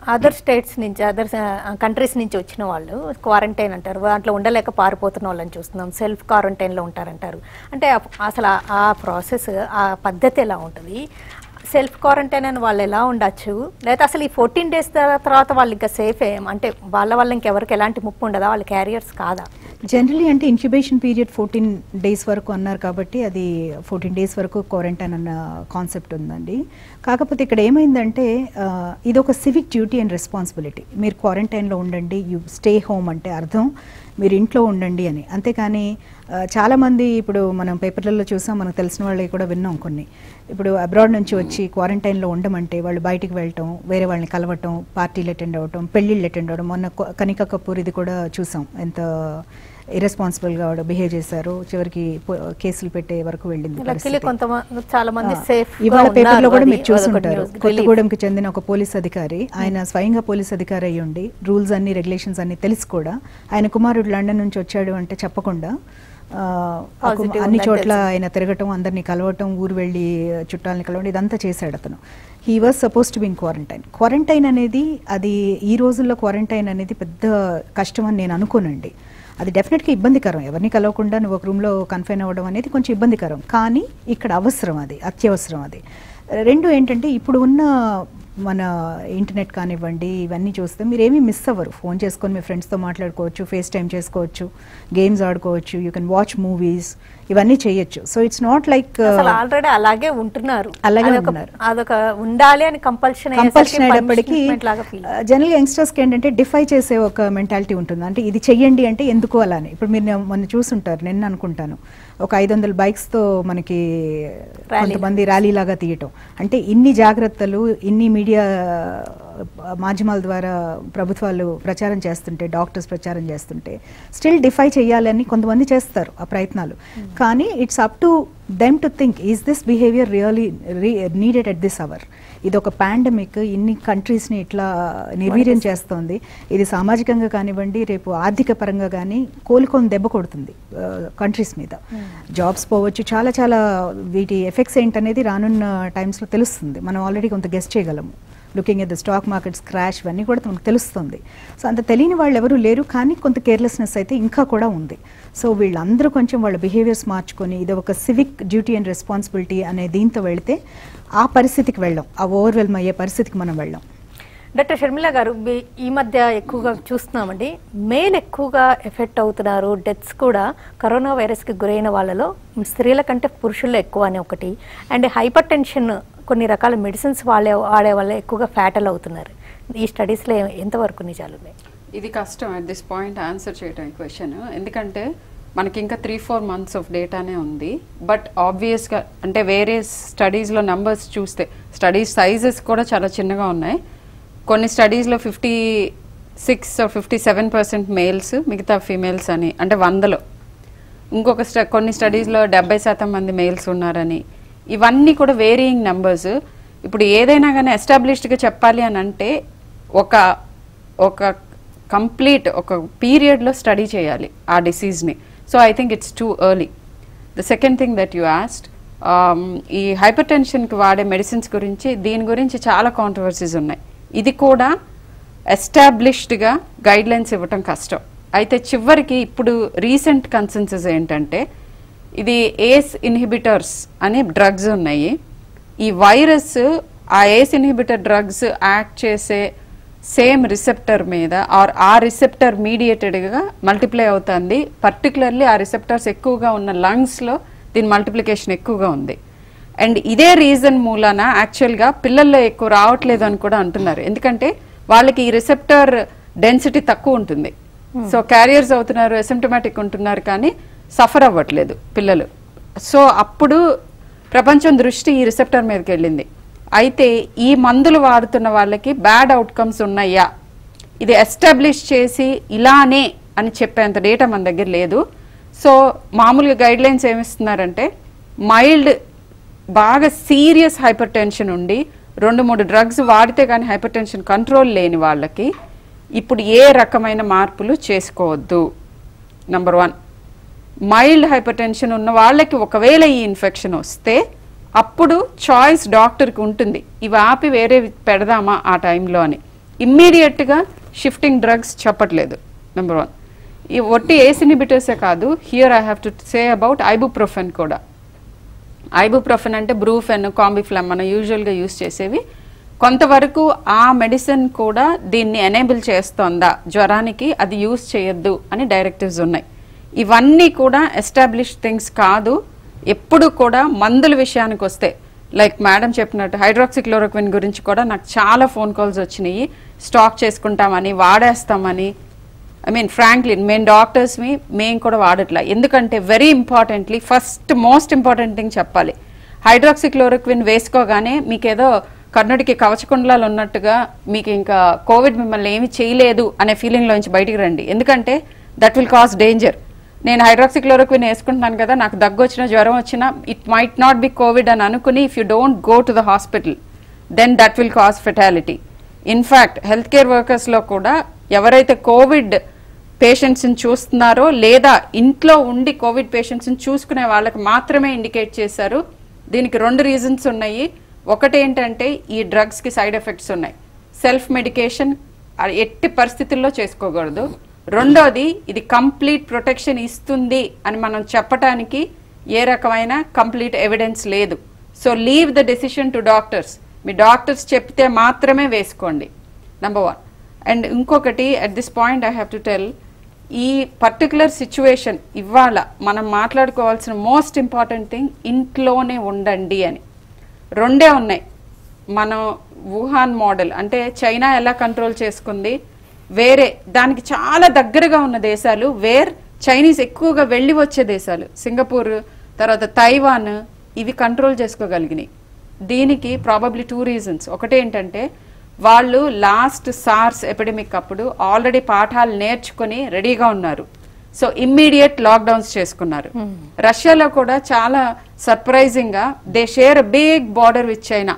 అదర్ స్టేట్స్ నుంచి అదర్ కంట్రీస్ నుంచి వచ్చిన వాళ్ళు క్వారంటైన్ అంటారు దాంట్లో ఉండలేక పారిపోతున్న వాళ్ళని చూస్తున్నాం సెల్ఫ్ క్వారంటైన్లో ఉంటారంటారు అంటే ఆ- అసలు ఆ- ఆ ప్రాసెస్ ఆ పద్ధతి ఎలా ఉంటుంది సెల్ఫ్ క్వారంటైన్ అని వాళ్ళు ఎలా ఉండొచ్చు లేదా అసలు ఈ ఫోర్టీన్ డేస్ తర్వాత వాళ్ళు ఇంకా సేఫ్ అంటే వాళ్ళ వల్ల ఇంకెవరికి ఎలాంటి ముప్పు ఉండదా వాళ్ళు క్యారియర్స్ కాదా జనరలీ అంటే ఇన్క్యుబేషన్ పీరియడ్ ఫోర్టీన్ డేస్ వరకు అన్నారు కాబట్టి అది ఫోర్టీన్ డేస్ వరకు క్వారంటైన్ అన్న కాన్సెప్ట్ ఉందండి కాకపోతే ఇక్కడ ఏమైందంటే ఆ, ఇది ఒక సివిక్ డ్యూటీ అండ్ రెస్పాన్సిబిలిటీ మీరు క్వారంటైన్లో ఉండండి యూ స్టే హోమ్ అంటే అర్థం మీరు ఇంట్లో ఉండండి అని అంతేకాని ఆ, చాలామంది ఇప్పుడు మనం పేపర్లలో చూసాం మనకు తెలిసిన వాళ్ళకి కూడా విన్నాం కొన్ని ఇప్పుడు అబ్రాడ్ నుంచి వచ్చి క్వారంటైన్లో ఉండమంటే వాళ్ళు బయటికి వెళ్ళటం వేరే వాళ్ళని కలవటం పార్టీలు అటెండ్ అవ్వటం పెళ్ళిళ్ళు అటెండ్ అవ్వడం మొన్న కొ- కనికా కపూర్ ఇది కూడా చూసాం ఎంత ఇరెస్పాన్సిబుల్గా ఆవిడ బిహేవ్ చేశారు చివరికి పో- కేసులు పెట్టే వరకు వెళ్ళింది లక్కీలీ పరిస్థితి. కొంతమంది చాలా మంది ఆ, సేఫ్ ఇవాళ పేపర్లో కూడా మీరు చూసుంటారు కొత్తగూడెంకి చెందిన ఒక పోలీస్ అధికారి ఆయన స్వయంగా పోలీస్ అధికారి అయ్యి ఉండి రూల్స్ అన్ని రెగ్యులేషన్స్ అన్ని తెలిసి కూడా ఆయన కుమారుడు లండన్ నుంచి వచ్చాడు అంటే చెప్పకుండా ఆ, ఆ కుమ- Positive అన్ని ఉందని చోట్ల తెలిసి. ఆయన తిరగటం అందరినీ కలవటం ఊరు వెళ్ళి చుట్టాలని కలవడం ఇదంతా చేశాడు అతను he was suppose to be in quarantine quarantine అనేది అది ఈ రోజుల్లో క్వారంటైన్ అనేది పెద్ద కష్టం అని నేను అనుకోనండి అది డెఫినెట్గా ఇబ్బందికరం ఎవరిని కలవకుండా నువ్వు ఒక రూమ్లో కన్ఫైన్ అవ్వడం అనేది కొంచెం ఇబ్బందికరం కానీ ఇక్కడ అవసరం అది అత్యవసరం అది రెండు ఏంటంటే ఇప్పుడు ఉన్న మన ఇంటర్నెట్ కానివ్వండి ఇవన్నీ చూస్తే మీరు ఏమీ మిస్ అవ్వరు ఫోన్ చేసుకొని మీ ఫ్రెండ్స్తో మాట్లాడుకోవచ్చు ఫేస్ టైం చేసుకోవచ్చు గేమ్స్ ఆడుకోవచ్చు యూ కెన్ వాచ్ మూవీస్ ఇవన్నీ చేయొచ్చు సో ఇట్స్ నాట్ లైక్ అసలు ఆల్రెడీ అలాగే ఉంటున్నారు అలాగే అదొక- ఉన్నారు. అదొక ఉండాలి అని కంపల్షన్ కంపల్షన్ అయ్యేటప్పటికి లాగా ఫీల్ జనరల్గా యంగ్స్టర్స్కి ఏంటంటే డిఫై చేసే ఒక మెంటాలిటీ ఉంటుంది అంటే ఇది చెయ్యండి అంటే ఎందుకు అలానే ఇప్పుడు మీరు నేను మొన్న చూసుంటారు నిన్న అనుకుంటాను ఒక ఐదు వందల బైక్స్తో మనకి ర్యాలీ. కొంతమంది ర్యాలీ లాగా తీయటం అంటే ఇన్ని జాగ్రత్తలు ఇన్ని మీడియా మాధ్యమాల ద్వారా ప్రభుత్వాలు ప్రచారం చేస్తుంటే డాక్టర్స్ ప్రచారం చేస్తుంటే స్టిల్ డిఫై చేయాలని కొంతమంది చేస్తారు ఆ ప్రయత్నాలు కానీ it's up to them to think is this behaviour really needed at this hour ఇది ఒక పాండమిక్ ఇన్ని కంట్రీస్ని ఇట్లా నిర్వీర్యం చేస్తోంది ఇది సామాజికంగా కానివ్వండి రేపు ఆర్థిక పరంగా కానీ కోలుకొని దెబ్బ కొడుతుంది కంట్రీస్ మీద జాబ్స్ పోవచ్చు చాలా చాలా వీటి ఎఫెక్ట్స్ ఏంటనేది రానున్న టైమ్స్లో తెలుస్తుంది మనం ఆల్రెడీ కొంత గెస్ట్ చేయగలము looking at the stock markets crash ఇవన్నీ కూడా మనకు తెలుస్తుంది సో అంత తెలియని వాళ్ళు ఎవరు లేరు కానీ కొంత కేర్లెస్నెస్ అయితే ఇంకా కూడా ఉంది సో వీళ్ళందరూ కొంచెం వాళ్ళ బిహేవియర్స్ మార్చుకొని ఇది ఒక సివిక్ డ్యూటీ అండ్ రెస్పాన్సిబిలిటీ అనే దీంతో వెళితే ఆ పరిస్థితికి వెళ్ళాం ఆ ఓవర్వెల్మ్ అయ్యే పరిస్థితికి మనం వెళ్ళాం డాక్టర్ షర్మిల గారు మీ- ఈ మధ్య ఎక్కువగా చూస్తున్నామండి మేల్ ఎక్కువగా ఎఫెక్ట్ అవుతున్నారు డెత్స్ కూడా కరోనా వైరస్కి గురైన వాళ్ళలో స్త్రీల కంటే పురుషుల్లో ఎక్కువ అని ఒకటి అండ్ హైపర్ టెన్షన్ కొన్ని రకాల మెడిసిన్స్ వాడే వాడే వల్ల ఎక్కువగా ఫ్యాటల్ అవుతున్నారు ఈ స్టడీస్లో ఎంతవరకు నిజాలు ఉన్నాయి ఇది కష్టం అట్ దిస్ పాయింట్ ఆన్సర్ చేయడం ఈ క్వశ్చన్ ఎందుకంటే మనకి ఇంకా త్రీ ఫోర్ మంత్స్ ఆఫ్ డేటానే ఉంది బట్ ఆబ్వియస్గా అంటే వేరే స్టడీస్లో నెంబర్స్ చూస్తే స్టడీస్ సైజెస్ కూడా చాలా చిన్నగా ఉన్నాయి కొన్ని స్టడీస్లో fifty six fifty seven percent males మిగతా ఫీమేల్స్ అని అంటే వందలో ఇంకొక స్ట కొన్ని స్టడీస్లో డెబ్బై శాతం మంది మేల్స్ ఉన్నారని ఇవన్నీ కూడా వేరియింగ్ నెంబర్స్ ఇప్పుడు ఏదైనా కానీ ఎస్టాబ్లిష్డ్గా చెప్పాలి అని అంటే ఒక ఒక కంప్లీట్ ఒక పీరియడ్లో స్టడీ చేయాలి ఆ డిసీజ్ని so I think it's too early the second thing that you asked ఈ హైపర్ టెన్షన్కి వాడే మెడిసిన్స్ గురించి దీని గురించి చాలా కాంట్రవర్సీస్ ఉన్నాయి ఇది కూడా ఎస్టాబ్లిష్డ్గా గైడ్ లైన్స్ ఇవ్వటం కష్టం అయితే చివరికి ఇప్పుడు రీసెంట్ కన్సెన్సెస్ ఏంటంటే ఇది ఏస్ ఇన్హిబిటర్స్ అనే డ్రగ్స్ ఉన్నాయి ఈ వైరస్ ఆ ఏస్ ఇన్హిబిటర్ డ్రగ్స్ యాక్ట్ చేసే సేమ్ రిసెప్టర్ మీద ఆర్ ఆ రిసెప్టర్ మీడియేటెడ్గా మల్టిప్లై అవుతుంది పర్టికులర్లీ ఆ రిసెప్టర్స్ ఎక్కువగా ఉన్న లంగ్స్లో దీని మల్టిప్లికేషన్ ఎక్కువగా ఉంది అండ్ ఇదే రీజన్ మూలాన యాక్చువల్గా పిల్లల్లో ఎక్కువ రావట్లేదు అని కూడా అంటున్నారు ఎందుకంటే వాళ్ళకి ఈ రిసెప్టర్ డెన్సిటీ తక్కువ ఉంటుంది సో క్యారియర్స్ అవుతున్నారు అసిమ్టమాటిక్ ఉంటున్నారు కానీ సఫర్ అవ్వట్లేదు పిల్లలు సో అప్పుడు ప్రపంచం దృష్టి ఈ రిసెప్టర్ మీదకి వెళ్ళింది అయితే ఈ మందులు వాడుతున్న వాళ్ళకి బ్యాడ్ అవుట్కమ్స్ ఉన్నాయా ఇది ఎస్టాబ్లిష్ చేసి ఇలానే అని చెప్పేంత డేటా మన దగ్గర లేదు సో మామూలుగా గైడ్ లైన్స్ ఏమిస్తున్నారంటే మైల్డ్ బాగా సీరియస్ హైపర్ టెన్షన్ ఉండి రెండు మూడు డ్రగ్స్ వాడితే కానీ హైపర్ టెన్షన్ కంట్రోల్ లేని వాళ్ళకి ఇప్పుడు ఏ రకమైన మార్పులు చేసుకోవద్దు number one mild hypertension ఉన్న వాళ్ళకి ఒకవేళ ఈ ఇన్ఫెక్షన్ వస్తే అప్పుడు చాయిస్ డాక్టర్కి ఉంటుంది ఇవి ఆపి వేరే పెడదామా ఆ టైంలో అని ఇమ్మీడియట్గా షిఫ్టింగ్ డ్రగ్స్ చెప్పట్లేదు నెంబర్ వన్ ఈ ఒట్టి ఏస్ ఇన్హిబిటర్సే కాదు here I have to say about ibuprofen కూడా ఐబుప్రోఫెన్ అంటే బ్రూఫెన్ కాంబిఫ్లమ్ మనం యూజువల్గా యూస్ చేసేవి కొంతవరకు ఆ మెడిసిన్ కూడా దీన్ని ఎనేబుల్ చేస్తోందా జ్వరానికి అది యూస్ చేయొద్దు అని డైరెక్టివ్స్ ఉన్నాయి ఇవన్నీ కూడా ఎస్టాబ్లిష్ థింగ్స్ కాదు ఎప్పుడు కూడా మందుల విషయానికి వస్తే లైక్ మేడం చెప్పినట్టు హైడ్రాక్సిక్లోరోక్విన్ గురించి కూడా నాకు చాలా ఫోన్ కాల్స్ వచ్చినాయి స్టాక్ చేసుకుంటామని వాడేస్తామని ఐ మీన్ ఫ్రాంక్లీ మేము డాక్టర్స్ మీ మేము కూడా వాడట్లా ఎందుకంటే very importantly first most important thing చెప్పాలి హైడ్రాక్సిక్లోరోక్విన్ వేసుకోగానే మీకు ఏదో కర్ణుడికి కవచకుండలాలు ఉన్నట్టుగా మీకు ఇంకా కోవిడ్ మిమ్మల్ని ఏమీ చేయలేదు అనే ఫీలింగ్ లోంచి బయటికి రండి ఎందుకంటే దట్ విల్ కాస్ డేంజర్ నేను హైడ్రాక్సిక్లోరోక్విన్ వేసుకుంటున్నాను కదా నాకు దగ్గు వచ్చినా జ్వరం వచ్చినా it might not be COVID అని అనుకుని if you don't go to the hospital then that will cause fatality in fact health care వర్కర్స్లో కూడా ఎవరైతే కోవిడ్ పేషెంట్స్ని చూస్తున్నారో లేదా ఇంట్లో ఉండి కోవిడ్ పేషెంట్స్ని చూసుకునే వాళ్ళకి మాత్రమే ఇండికేట్ చేశారు దీనికి రెండు రీజన్స్ ఉన్నాయి ఒకటి ఏంటంటే ఈ డ్రగ్స్కి సైడ్ ఎఫెక్ట్స్ ఉన్నాయి సెల్ఫ్ మెడికేషన్ ఎట్టి పరిస్థితుల్లో చేసుకోకూడదు రెండోది ఇది కంప్లీట్ ప్రొటెక్షన్ ఇస్తుంది అని మనం చెప్పటానికి ఏ రకమైన కంప్లీట్ ఎవిడెన్స్ లేదు so leave the decision to doctors మీ డాక్టర్స్ చెప్తే మాత్రమే వేసుకోండి నెంబర్ వన్ అండ్ ఇంకొకటి at this point I have to tell ఈ పర్టికులర్ సిచ్యువేషన్ ఇవాళ మనం మాట్లాడుకోవాల్సిన మోస్ట్ ఇంపార్టెంట్ థింగ్ ఇంట్లోనే ఉండండి అని రెండే ఉన్నాయి మనం వుహాన్ మోడల్ అంటే చైనా ఎలా కంట్రోల్ చేసుకుంది వేరే దానికి చాలా దగ్గరగా ఉన్న దేశాలు వేర్ చైనీస్ ఎక్కువగా వెళ్ళి వచ్చే దేశాలు సింగపూర్ తర్వాత తైవాన్ ఇవి కంట్రోల్ చేసుకోగలిగినాయి దీనికి ప్రాబబ్లీ టూ రీజన్స్ ఒకటి ఏంటంటే వాళ్ళు లాస్ట్ సార్స్ ఎపిడమిక్ అప్పుడు ఆల్రెడీ పాఠాలు నేర్చుకుని రెడీగా ఉన్నారు సో ఇమ్మీడియట్ లాక్డౌన్స్ చేసుకున్నారు రష్యాలో కూడా చాలా సర్ప్రైజింగ్ గా they share big border with China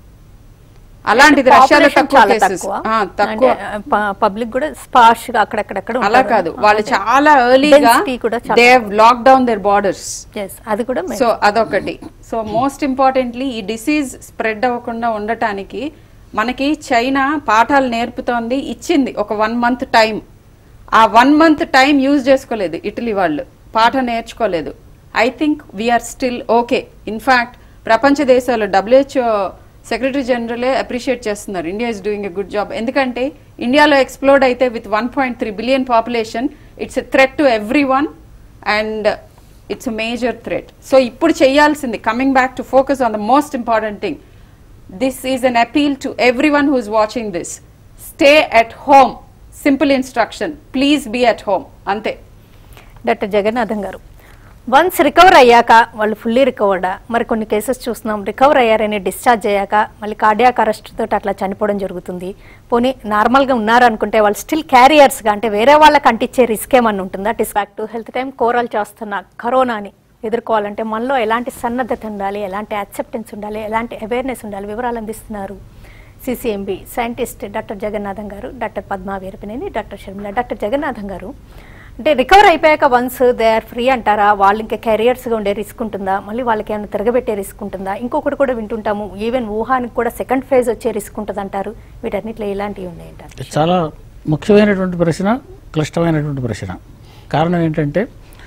అలాంటిది రష్యాలో Population తక్కువ చాలా కేసెస్ తక్కువ. తక్కువ అంటే పబ్లిక్ కూడా స్పాష్ గా అక్కడక్కడక్కడ అలా ఉంటారు. కాదు వాళ్ళు అంతే. చాలా ఎర్లీగా Density కూడా చాలా they lock down their borders Yes, అది కూడా మెయిన్. సో అదొకటి సో మోస్ట్ ఇంపార్టెంట్లీ ఈ డిసీజ్ స్ప్రెడ్ అవ్వకుండా ఉండటానికి మనకి చైనా పాఠాలు నేర్పుతోంది ఇచ్చింది ఒక వన్ మంత్ టైం ఆ వన్ మంత్ టైం యూజ్ చేసుకోలేదు ఇటలీ వాళ్ళు పాఠం నేర్చుకోలేదు I think we're still okay in fact ప్రపంచ దేశాలు డబ్ల్యూహెచ్ఓ సెక్రటరీ జనరలే అప్రిషియేట్ చేస్తున్నారు India is doing a good job ఎందుకంటే ఇండియాలో ఎక్స్ప్లోర్డ్ అయితే with one point three billion population it's a threat to everyone and it's major threat so ఇప్పుడు చేయాల్సింది coming back to focus on the most important thing this is an appeal to everyone who's watching this stay at home simple instruction please be at home అంతే doctor Jagannatham garu once recover అయ్యాక వాళ్ళు fully రికవర్డా మరి కొన్ని cases చూస్తున్నాం recover అయ్యారని discharge అయ్యాక మళ్ళీ cardiac arrest తోటి అట్లా చనిపోవడం జరుగుతుంది పోనీ నార్మల్గా ఉన్నారనుకుంటే వాళ్ళు స్టిల్ క్యారియర్స్గా అంటే వేరే వాళ్ళకి అంటించే రిస్క్ ఏమన్నా ఉంటుందా టిస్ బ్యాక్ టు హెల్త్ టైం కోరల్ చేస్తున్న కరోనాని ఎదుర్కోవాలంటే మనలో ఎలాంటి సన్నద్ధత ఉండాలి ఎలాంటి యాక్సెప్టెన్స్ ఉండాలి ఎలాంటి అవేర్నెస్ ఉండాలి వివరాలు అందిస్తున్నారు CCMB scientist doctor Jagannatham garu doctor Padma Veerapineni doctor Sharmila doctor Jagannatham garu అంటే రికవర్ అయిపోయాక వన్స్ దే ఆర్ ఫ్రీ అంటారా వాళ్ళు ఇంకా కెరియర్స్గా ఉండే రిస్క్ ఉంటుందా మళ్ళీ వాళ్ళకి ఏమైనా తిరగబెట్టే రిస్క్ ఉంటుందా ఇంకొకటి కూడా వింటుంటాము ఈవెన్ ఊహానికి కూడా సెకండ్ ఫేజ్ వచ్చే రిస్క్ ఉంటుంది అంటారు వీటన్నిటిలో ఇలాంటివి ఉన్నాయంటారు ఇది చాలా ముఖ్యమైనటువంటి ప్రశ్న క్లిష్టమైనటువంటి ప్రశ్న కారణం ఏంటంటే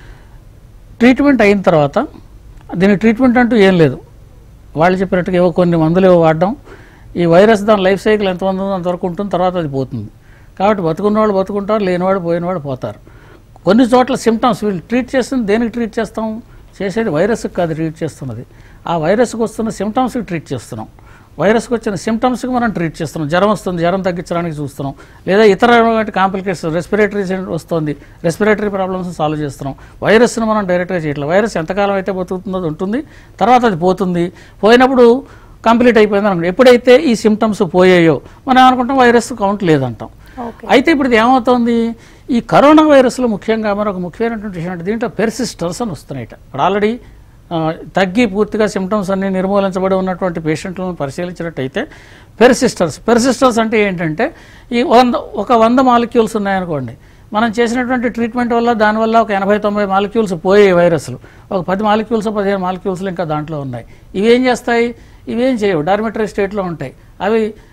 ట్రీట్మెంట్ అయిన తర్వాత దీని ట్రీట్మెంట్ అంటూ ఏం లేదు వాళ్ళు చెప్పినట్టుగా ఏవో కొన్ని మందులు ఏవో వాడడం ఈ వైరస్ దాని లైఫ్ సైకిల్ ఎంతమంది ఉందో అంతవరకు ఉంటుంది తర్వాత అది పోతుంది కాబట్టి బతుకున్న వాళ్ళు బతుకుంటారు లేనివాడు పోయినవాడు పోతారు కొన్ని చోట్ల సిమ్టమ్స్ వీళ్ళు ట్రీట్ చేస్తుంది దేనికి ట్రీట్ చేస్తాం చేసేది వైరస్కి కాదు ట్రీట్ చేస్తున్నది ఆ వైరస్కి వస్తున్న సిమ్టమ్స్కి ట్రీట్ చేస్తున్నాం వైరస్కి వచ్చిన సిమ్టమ్స్కి మనం ట్రీట్ చేస్తున్నాం జ్వరం వస్తుంది జ్వరం తగ్గించడానికి చూస్తున్నాం లేదా ఇతర కాంప్లికేషన్స్ రెస్పిరేటరీ వస్తుంది రెస్పిరేటరీ ప్రాబ్లమ్స్ సాల్వ్ చేస్తున్నాం వైరస్ను మనం డైరెక్ట్గా చేయట్లేదు వైరస్ ఎంతకాలం అయితే బతుకుతుందో అది ఉంటుంది తర్వాత అది పోతుంది పోయినప్పుడు కంప్లీట్ అయిపోయింది అనుకుంటాం ఎప్పుడైతే ఈ సిమ్టమ్స్ పోయాయో మనం అనుకుంటాం వైరస్ కౌంట్ లేదంటాం ఓకే అయితే ఇప్పుడు ఇది ఏమవుతోంది ఈ కరోనా వైరస్లో ముఖ్యంగా మరొక ముఖ్యమైనటువంటి విషయం అంటే దీంట్లో పెర్సిస్టర్స్ అని వస్తున్నాయట ఇప్పుడు ఆల్రెడీ ఆ, తగ్గి పూర్తిగా సిమ్టమ్స్ అన్ని నిర్మూలించబడి ఉన్నటువంటి పేషెంట్లను పరిశీలించినట్టయితే పెర్సిస్టర్స్ పెర్సిస్టర్స్ అంటే ఏంటంటే ఈ వంద ఒక వంద మాలిక్యూల్స్ ఉన్నాయనుకోండి మనం చేసినటువంటి ట్రీట్మెంట్ వల్ల దానివల్ల ఒక ఎనభై తొంభై మాలిక్యూల్స్ పోయే వైరస్లు ఒక పది మాలిక్యూల్స్ పదిహేను మాలిక్యూల్స్ ఇంకా దాంట్లో ఉన్నాయి ఇవి ఏం చేస్తాయి ఇవేం చేయవు డార్మెటరీ స్టేట్లో ఉంటాయి అవి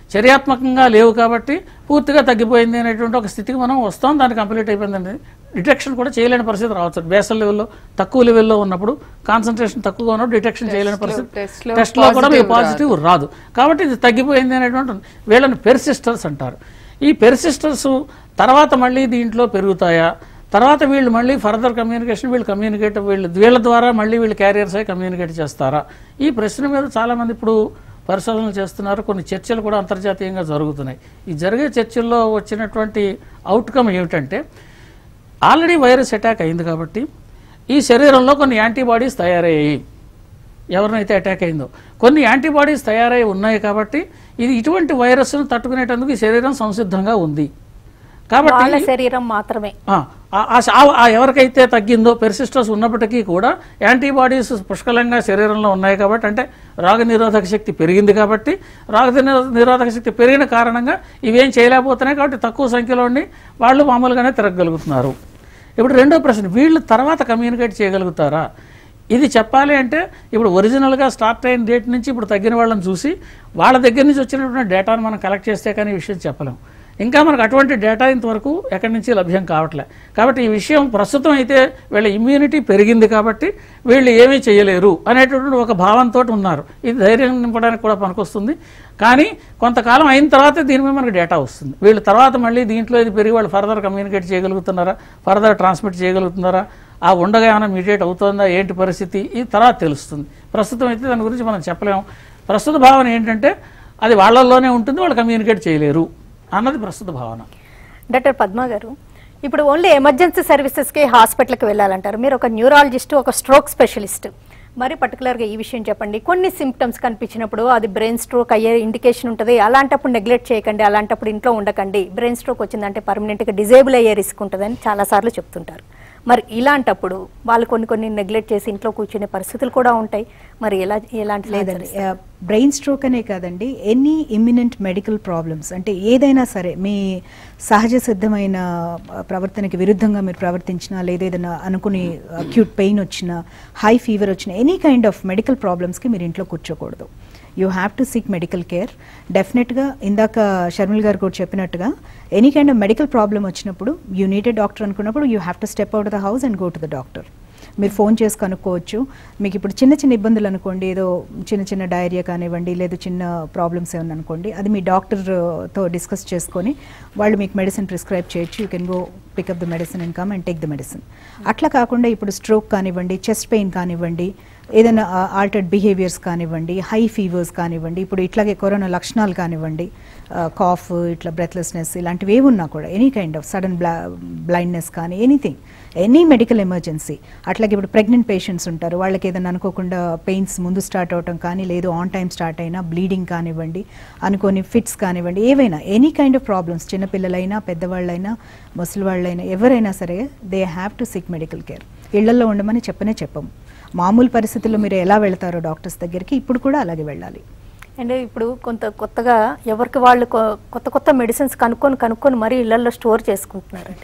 చర్యాత్మకంగా లేవు కాబట్టి పూర్తిగా తగ్గిపోయింది అనేటువంటి ఒక స్థితికి మనం వస్తాం దాన్ని కంప్లీట్ అయిపోయిందండి డిటెక్షన్ కూడా చేయలేని పరిస్థితి రావచ్చు బేసల్ లెవెల్లో తక్కువ లెవెల్లో ఉన్నప్పుడు కాన్సన్ట్రేషన్ తక్కువగా ఉన్నప్పుడు డిటెక్షన్ చేయలేని పరిస్థితి test లో టెస్ట్లో కూడా మీకు positive పాజిటివ్ రాదు కాబట్టి ఇది తగ్గిపోయింది అనేటువంటి వీళ్ళని పెర్సిస్టర్స్ అంటారు ఈ పెర్సిస్టర్స్ తర్వాత మళ్ళీ దీంట్లో పెరుగుతాయా తర్వాత వీళ్ళు మళ్ళీ ఫర్దర్ కమ్యూనికేషన్ వీళ్ళు కమ్యూనికేట్ వీళ్ళు వీళ్ళ ద్వారా మళ్ళీ వీళ్ళు క్యారియర్స్ అయి కమ్యూనికేట్ చేస్తారా ఈ ప్రశ్న మీద చాలామంది ఇప్పుడు పరిశోధనలు చేస్తున్నారు కొన్ని చర్చలు కూడా అంతర్జాతీయంగా జరుగుతున్నాయి ఈ జరిగే చర్చల్లో వచ్చినటువంటి అవుట్కమ్ ఏమిటంటే ఆల్రెడీ వైరస్ అటాక్ అయింది కాబట్టి ఈ శరీరంలో కొన్ని యాంటీబాడీస్ తయారయ్యాయి ఎవరినైతే అటాక్ అయిందో కొన్ని యాంటీబాడీస్ తయారై ఉన్నాయి కాబట్టి ఇది ఇటువంటి వైరస్ను తట్టుకునేటందుకు ఈ శరీరం సంసిద్ధంగా ఉంది కాబట్టి వాళ్ళ శరీరం మాత్రమే ఆ, ఆ- ఆ శ- ఆ- ఆ ఎవరికైతే తగ్గిందో పెర్సిస్టర్స్ ఉన్నప్పటికీ కూడా యాంటీబాడీస్ పుష్కలంగా శరీరంలో ఉన్నాయి కాబట్టి అంటే రోగ నిరోధక శక్తి పెరిగింది కాబట్టి రోగ నిరో- నిరోధక శక్తి పెరిగిన కారణంగా ఇవేం చేయలేకపోతున్నాయి కాబట్టి తక్కువ సంఖ్యలో ఉండి వాళ్ళు మామూలుగానే తిరగగలుగుతున్నారు ఇప్పుడు రెండో ప్రశ్న వీళ్ళు తర్వాత కమ్యూనికేట్ చేయగలుగుతారా ఇది చెప్పాలి అంటే ఇప్పుడు ఒరిజినల్గా స్టార్ట్ అయిన డేట్ నుంచి ఇప్పుడు తగ్గిన వాళ్ళని చూసి వాళ్ళ దగ్గర నుంచి వచ్చినటువంటి డేటాను మనం కలెక్ట్ చేస్తే కానీ ఈ విషయం చెప్పలేం ఇంకా మనకు అటువంటి డేటా ఇంతవరకు ఎక్కడి నుంచి లభ్యం కావట్లే కాబట్టి ఈ విషయం ప్రస్తుతం అయితే వీళ్ళ ఇమ్యూనిటీ పెరిగింది కాబట్టి వీళ్ళు ఏమీ చేయలేరు అనేటటువంటి ఒక భావంతో ఉన్నారు ఇది ధైర్యం నింపడానికి కూడా పనికొస్తుంది కానీ కొంతకాలం అయిన తర్వాత దీని మీద మనకు డేటా వస్తుంది వీళ్ళు తర్వాత మళ్ళీ దీంట్లో ఇది పెరిగి వాళ్ళు ఫర్దర్ కమ్యూనికేట్ చేయగలుగుతున్నారా ఫర్దర్ ట్రాన్స్మిట్ చేయగలుగుతున్నారా ఆ ఉండగా ఏమైనా మ్యూటేట్ అవుతుందా ఏంటి పరిస్థితి ఈ తర్వాత తెలుస్తుంది ప్రస్తుతం అయితే దాని గురించి మనం చెప్పలేము ప్రస్తుత భావన ఏంటంటే అది వాళ్ళల్లోనే ఉంటుంది వాళ్ళు కమ్యూనికేట్ చేయలేరు అన్నది ప్రస్తుత భావన డాక్టర్ పద్మ గారు ఇప్పుడు ఓన్లీ ఎమర్జెన్సీ సర్వీసెస్కి హాస్పిటల్కి వెళ్ళాలంటారు మీరు ఒక న్యూరాలజిస్ట్ ఒక స్ట్రోక్ స్పెషలిస్ట్ మరి పర్టికులర్గా ఈ విషయం చెప్పండి కొన్ని సిమ్టమ్స్ కనిపించినప్పుడు అది బ్రెయిన్ స్ట్రోక్ అయ్యే ఇండికేషన్ ఉంటుంది అలాంటప్పుడు నెగ్లెక్ట్ చేయకండి అలాంటప్పుడు ఇంట్లో ఉండకండి బ్రెయిన్ స్ట్రోక్ వచ్చిందంటే పర్మనెంట్గా డిజేబుల్ అయ్యే రిస్క్ ఉంటుందని చాలాసార్లు చెప్తుంటారు మరి ఇలాంటప్పుడు వాళ్ళు కొన్ని కొన్ని నెగ్లెక్ట్ చేసి ఇంట్లో కూర్చునే పరిస్థితులు కూడా ఉంటాయి మరి ఎలా ఎలాంటి లేదండి బ్రెయిన్ స్ట్రోక్ అనే కాదండి ఎనీ ఇమ్మినెంట్ మెడికల్ ప్రాబ్లమ్స్ అంటే ఏదైనా సరే మీ సహజ సిద్ధమైన ఆ, ప్రవర్తనకి విరుద్ధంగా మీరు ప్రవర్తించినా లేదా ఏదైనా అనుకుని అక్యూట్ పెయిన్ వచ్చినా హై ఫీవర్ వచ్చినా ఎనీ కైండ్ ఆఫ్ మెడికల్ ప్రాబ్లమ్స్కి మీరు ఇంట్లో కూర్చోకూడదు you have to seek medical care డెఫినెట్గా ఇందాక షర్మిల్ గారు కూడా చెప్పినట్టుగా any kind of medical problem వచ్చినప్పుడు యూ నీడ్ ఏ డాక్టర్ అనుకున్నప్పుడు you have to step out the house and go to the doctor మీరు ఫోన్ చేసి కనుక్కోవచ్చు మీకు ఇప్పుడు చిన్న చిన్న ఇబ్బందులు అనుకోండి ఏదో చిన్న చిన్న డైరియా కానివ్వండి లేదా చిన్న ప్రాబ్లమ్స్ ఏమన్నా అనుకోండి అది మీ డాక్టర్తో డిస్కస్ చేసుకొని వాళ్ళు మీకు మెడిసిన్ ప్రిస్క్రైబ్ చేయొచ్చు you can go pick up the medicine and come and take the medicine అట్లా కాకుండా ఇప్పుడు స్ట్రోక్ కానివ్వండి చెస్ట్ పెయిన్ కానివ్వండి ఏదైనా ఆల్టర్డ్ బిహేవియర్స్ కానివ్వండి హై ఫీవర్స్ కానివ్వండి ఇప్పుడు ఇట్లాగే కరోనా లక్షణాలు కానివ్వండి కాఫ్ ఇట్లా బ్రెత్లెస్నెస్ ఇలాంటివి ఏవి ఉన్నా కూడా any kind of sudden bla blindness కానీ ఎనీథింగ్ ఎనీ మెడికల్ ఎమర్జెన్సీ అట్లాగే ఇప్పుడు ప్రెగ్నెంట్ పేషెంట్స్ ఉంటారు వాళ్ళకి ఏదైనా అనుకోకుండా పెయిన్స్ ముందు స్టార్ట్ అవటం కానీ లేదు ఆన్ టైం స్టార్ట్ అయినా బ్లీడింగ్ కానివ్వండి అనుకోని ఫిట్స్ కానివ్వండి ఏవైనా ఎనీ కైండ్ ఆఫ్ ప్రాబ్లమ్స్ చిన్నపిల్లలైనా పెద్దవాళ్ళైనా ముసలివాళ్ళైనా ఎవరైనా సరే they have to seek medical care ఇళ్లలో ఉండమని చెప్పనే చెప్పము మామూలు పరిస్థితుల్లో మీరు ఎలా వెళ్తారో డాక్టర్స్ దగ్గరికి ఇప్పుడు కూడా అలాగే వెళ్ళాలి అండ్ ఇప్పుడు కొంత కొత్తగా ఎవరికి వాళ్ళు కొ- కొత్త కొత్త మెడిసిన్స్ కనుక్కొని కనుక్కొని మరీ ఇళ్లలో స్టోర్ చేసుకుంటున్నారండి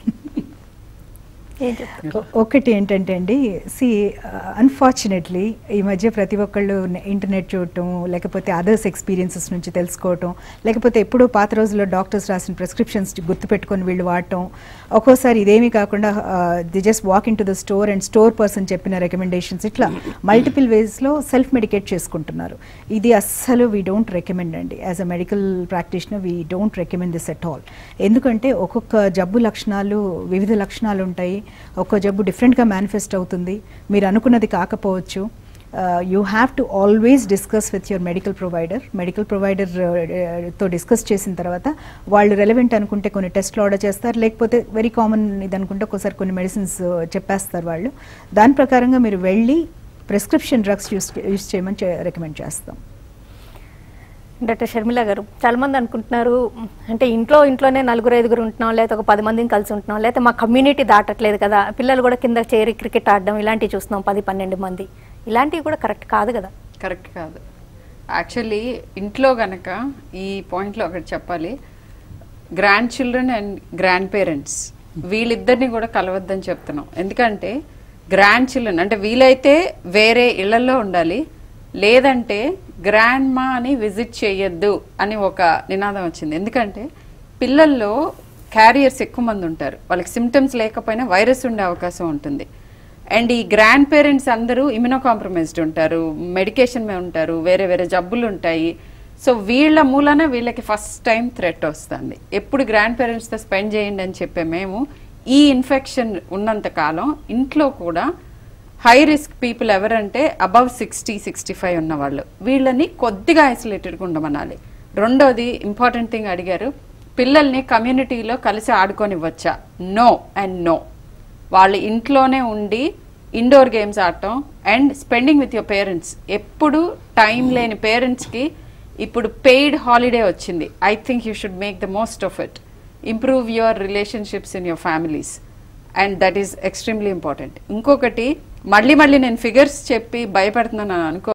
ఏం చెప్తారు ఒ- ఒకటి ఏంటంటే అండి సి అన్ఫార్చునేట్లీ ఈ మధ్య ప్రతి ఒక్కళ్ళు ఇంటర్నెట్ చూడటం లేకపోతే అదర్స్ ఎక్స్పీరియన్సెస్ నుంచి తెలుసుకోవటం లేకపోతే ఎప్పుడూ పాత రోజుల్లో డాక్టర్స్ రాసిన ప్రిస్క్రిప్షన్స్ గుర్తుపెట్టుకొని వీళ్ళు వాడటం ఒక్కోసారి ఇదేమీ కాకుండా the just walk into the store and store person చెప్పిన రికమెండేషన్స్ ఇట్లా మల్టిపుల్ వేస్లో సెల్ఫ్ మెడికేట్ చేసుకుంటున్నారు ఇది అస్సలు వీ డోంట్ రికమెండ్ అండి as a medical practitioner we don't recommend this at all ఎందుకంటే ఒక్కొక్క జబ్బు లక్షణాలు వివిధ లక్షణాలు ఉంటాయి ఒక్కో జబ్బు డిఫరెంట్గా మేనిఫెస్ట్ అవుతుంది మీరు అనుకున్నది కాకపోవచ్చు you have to always discuss with your medical provider medical provider తో డిస్కస్ చేసిన తర్వాత వాళ్ళు రెలవెంట్ అనుకుంటే కొన్ని టెస్ట్లు ఆర్డర్ చేస్తారు లేకపోతే వెరీ కామన్ ఇది అనుకుంటే ఒక్కోసారి కొన్ని మెడిసిన్స్ చెప్పేస్తారు వాళ్ళు దాని ప్రకారంగా మీరు వెళ్ళి ప్రిస్క్రిప్షన్ డ్రగ్స్ యూస్ యూస్ చేయమని రికమెండ్ చేస్తాం డాక్టర్ షర్మిల గారు చాలా మంది అనుకుంటున్నారు "మ్, అంటే ఇంట్లో ఇంట్లోనే నలుగురు ఐదుగురు ఉంటున్నాం లేకపోతే ఒక పది మందిని కలిసి ఉంటున్నాం లేకపోతే మా కమ్యూనిటీ దాటట్లేదు కదా పిల్లలు కూడా కింద చేరి క్రికెట్ ఆడడం ఇలాంటివి చూస్తున్నాం పది పన్నెండు మంది ఇలాంటివి కూడా కరెక్ట్ కాదు కదా కరెక్ట్ కాదు యాక్చువల్లీ ఇంట్లో గనక ఈ పాయింట్లో ఒకటి చెప్పాలి grandchildren and grandparents వీళ్ళిద్దరిని కూడా కలవద్దని చెప్తున్నాం ఎందుకంటే గ్రాండ్ చిల్డ్రన్ అంటే వీలైతే వేరే ఇళ్లలో ఉండాలి లేదంటే గ్రాండ్ మా అని విజిట్ చేయొద్దు అని ఒక నినాదం వచ్చింది ఎందుకంటే పిల్లల్లో క్యారియర్స్ ఎక్కువ మంది ఉంటారు వాళ్ళకి సిమ్టమ్స్ లేకపోయినా వైరస్ ఉండే అవకాశం ఉంటుంది అండ్ ఈ గ్రాండ్ పేరెంట్స్ అందరూ ఇమ్యూనో కాంప్రమైజ్డ్ ఉంటారు మెడికేషన్ మీద ఉంటారు వేరే వేరే జబ్బులు ఉంటాయి సో వీళ్ళ మూలన వీళ్ళకి ఫస్ట్ టైం థ్రెట్ వస్తుంది ఎప్పుడు గ్రాండ్ పేరెంట్స్తో స్పెండ్ చేయండి అని చెప్పే మేము ఈ ఇన్ఫెక్షన్ ఉన్నంత కాలం ఇంట్లో కూడా హై రిస్క్ పీపుల్ ఎవరంటే అబవ్ సిక్స్టీ సిక్స్టీ ఫైవ్ ఉన్న వాళ్ళు వీళ్ళని కొద్దిగా ఐసోలేటెడ్గా ఉండమనాలి రెండోది ఇంపార్టెంట్ థింగ్ అడిగారు పిల్లల్ని కమ్యూనిటీలో కలిసి ఆడుకోనివ్వచ్చా నో అండ్ నో వాళ్ళ ఇంట్లోనే ఉండి ఇండోర్ గేమ్స్ ఆడటం and spending with your parents ఎప్పుడు టైం లేని పేరెంట్స్కి ఇప్పుడు పెయిడ్ హాలిడే వచ్చింది I think you should make the most of it improve your relationships in your families and that is extremely important ఇంకొకటి మళ్ళీ మళ్ళీ నేను ఫిగర్స్ చెప్పి భయపెడుతున్నాను అనుకో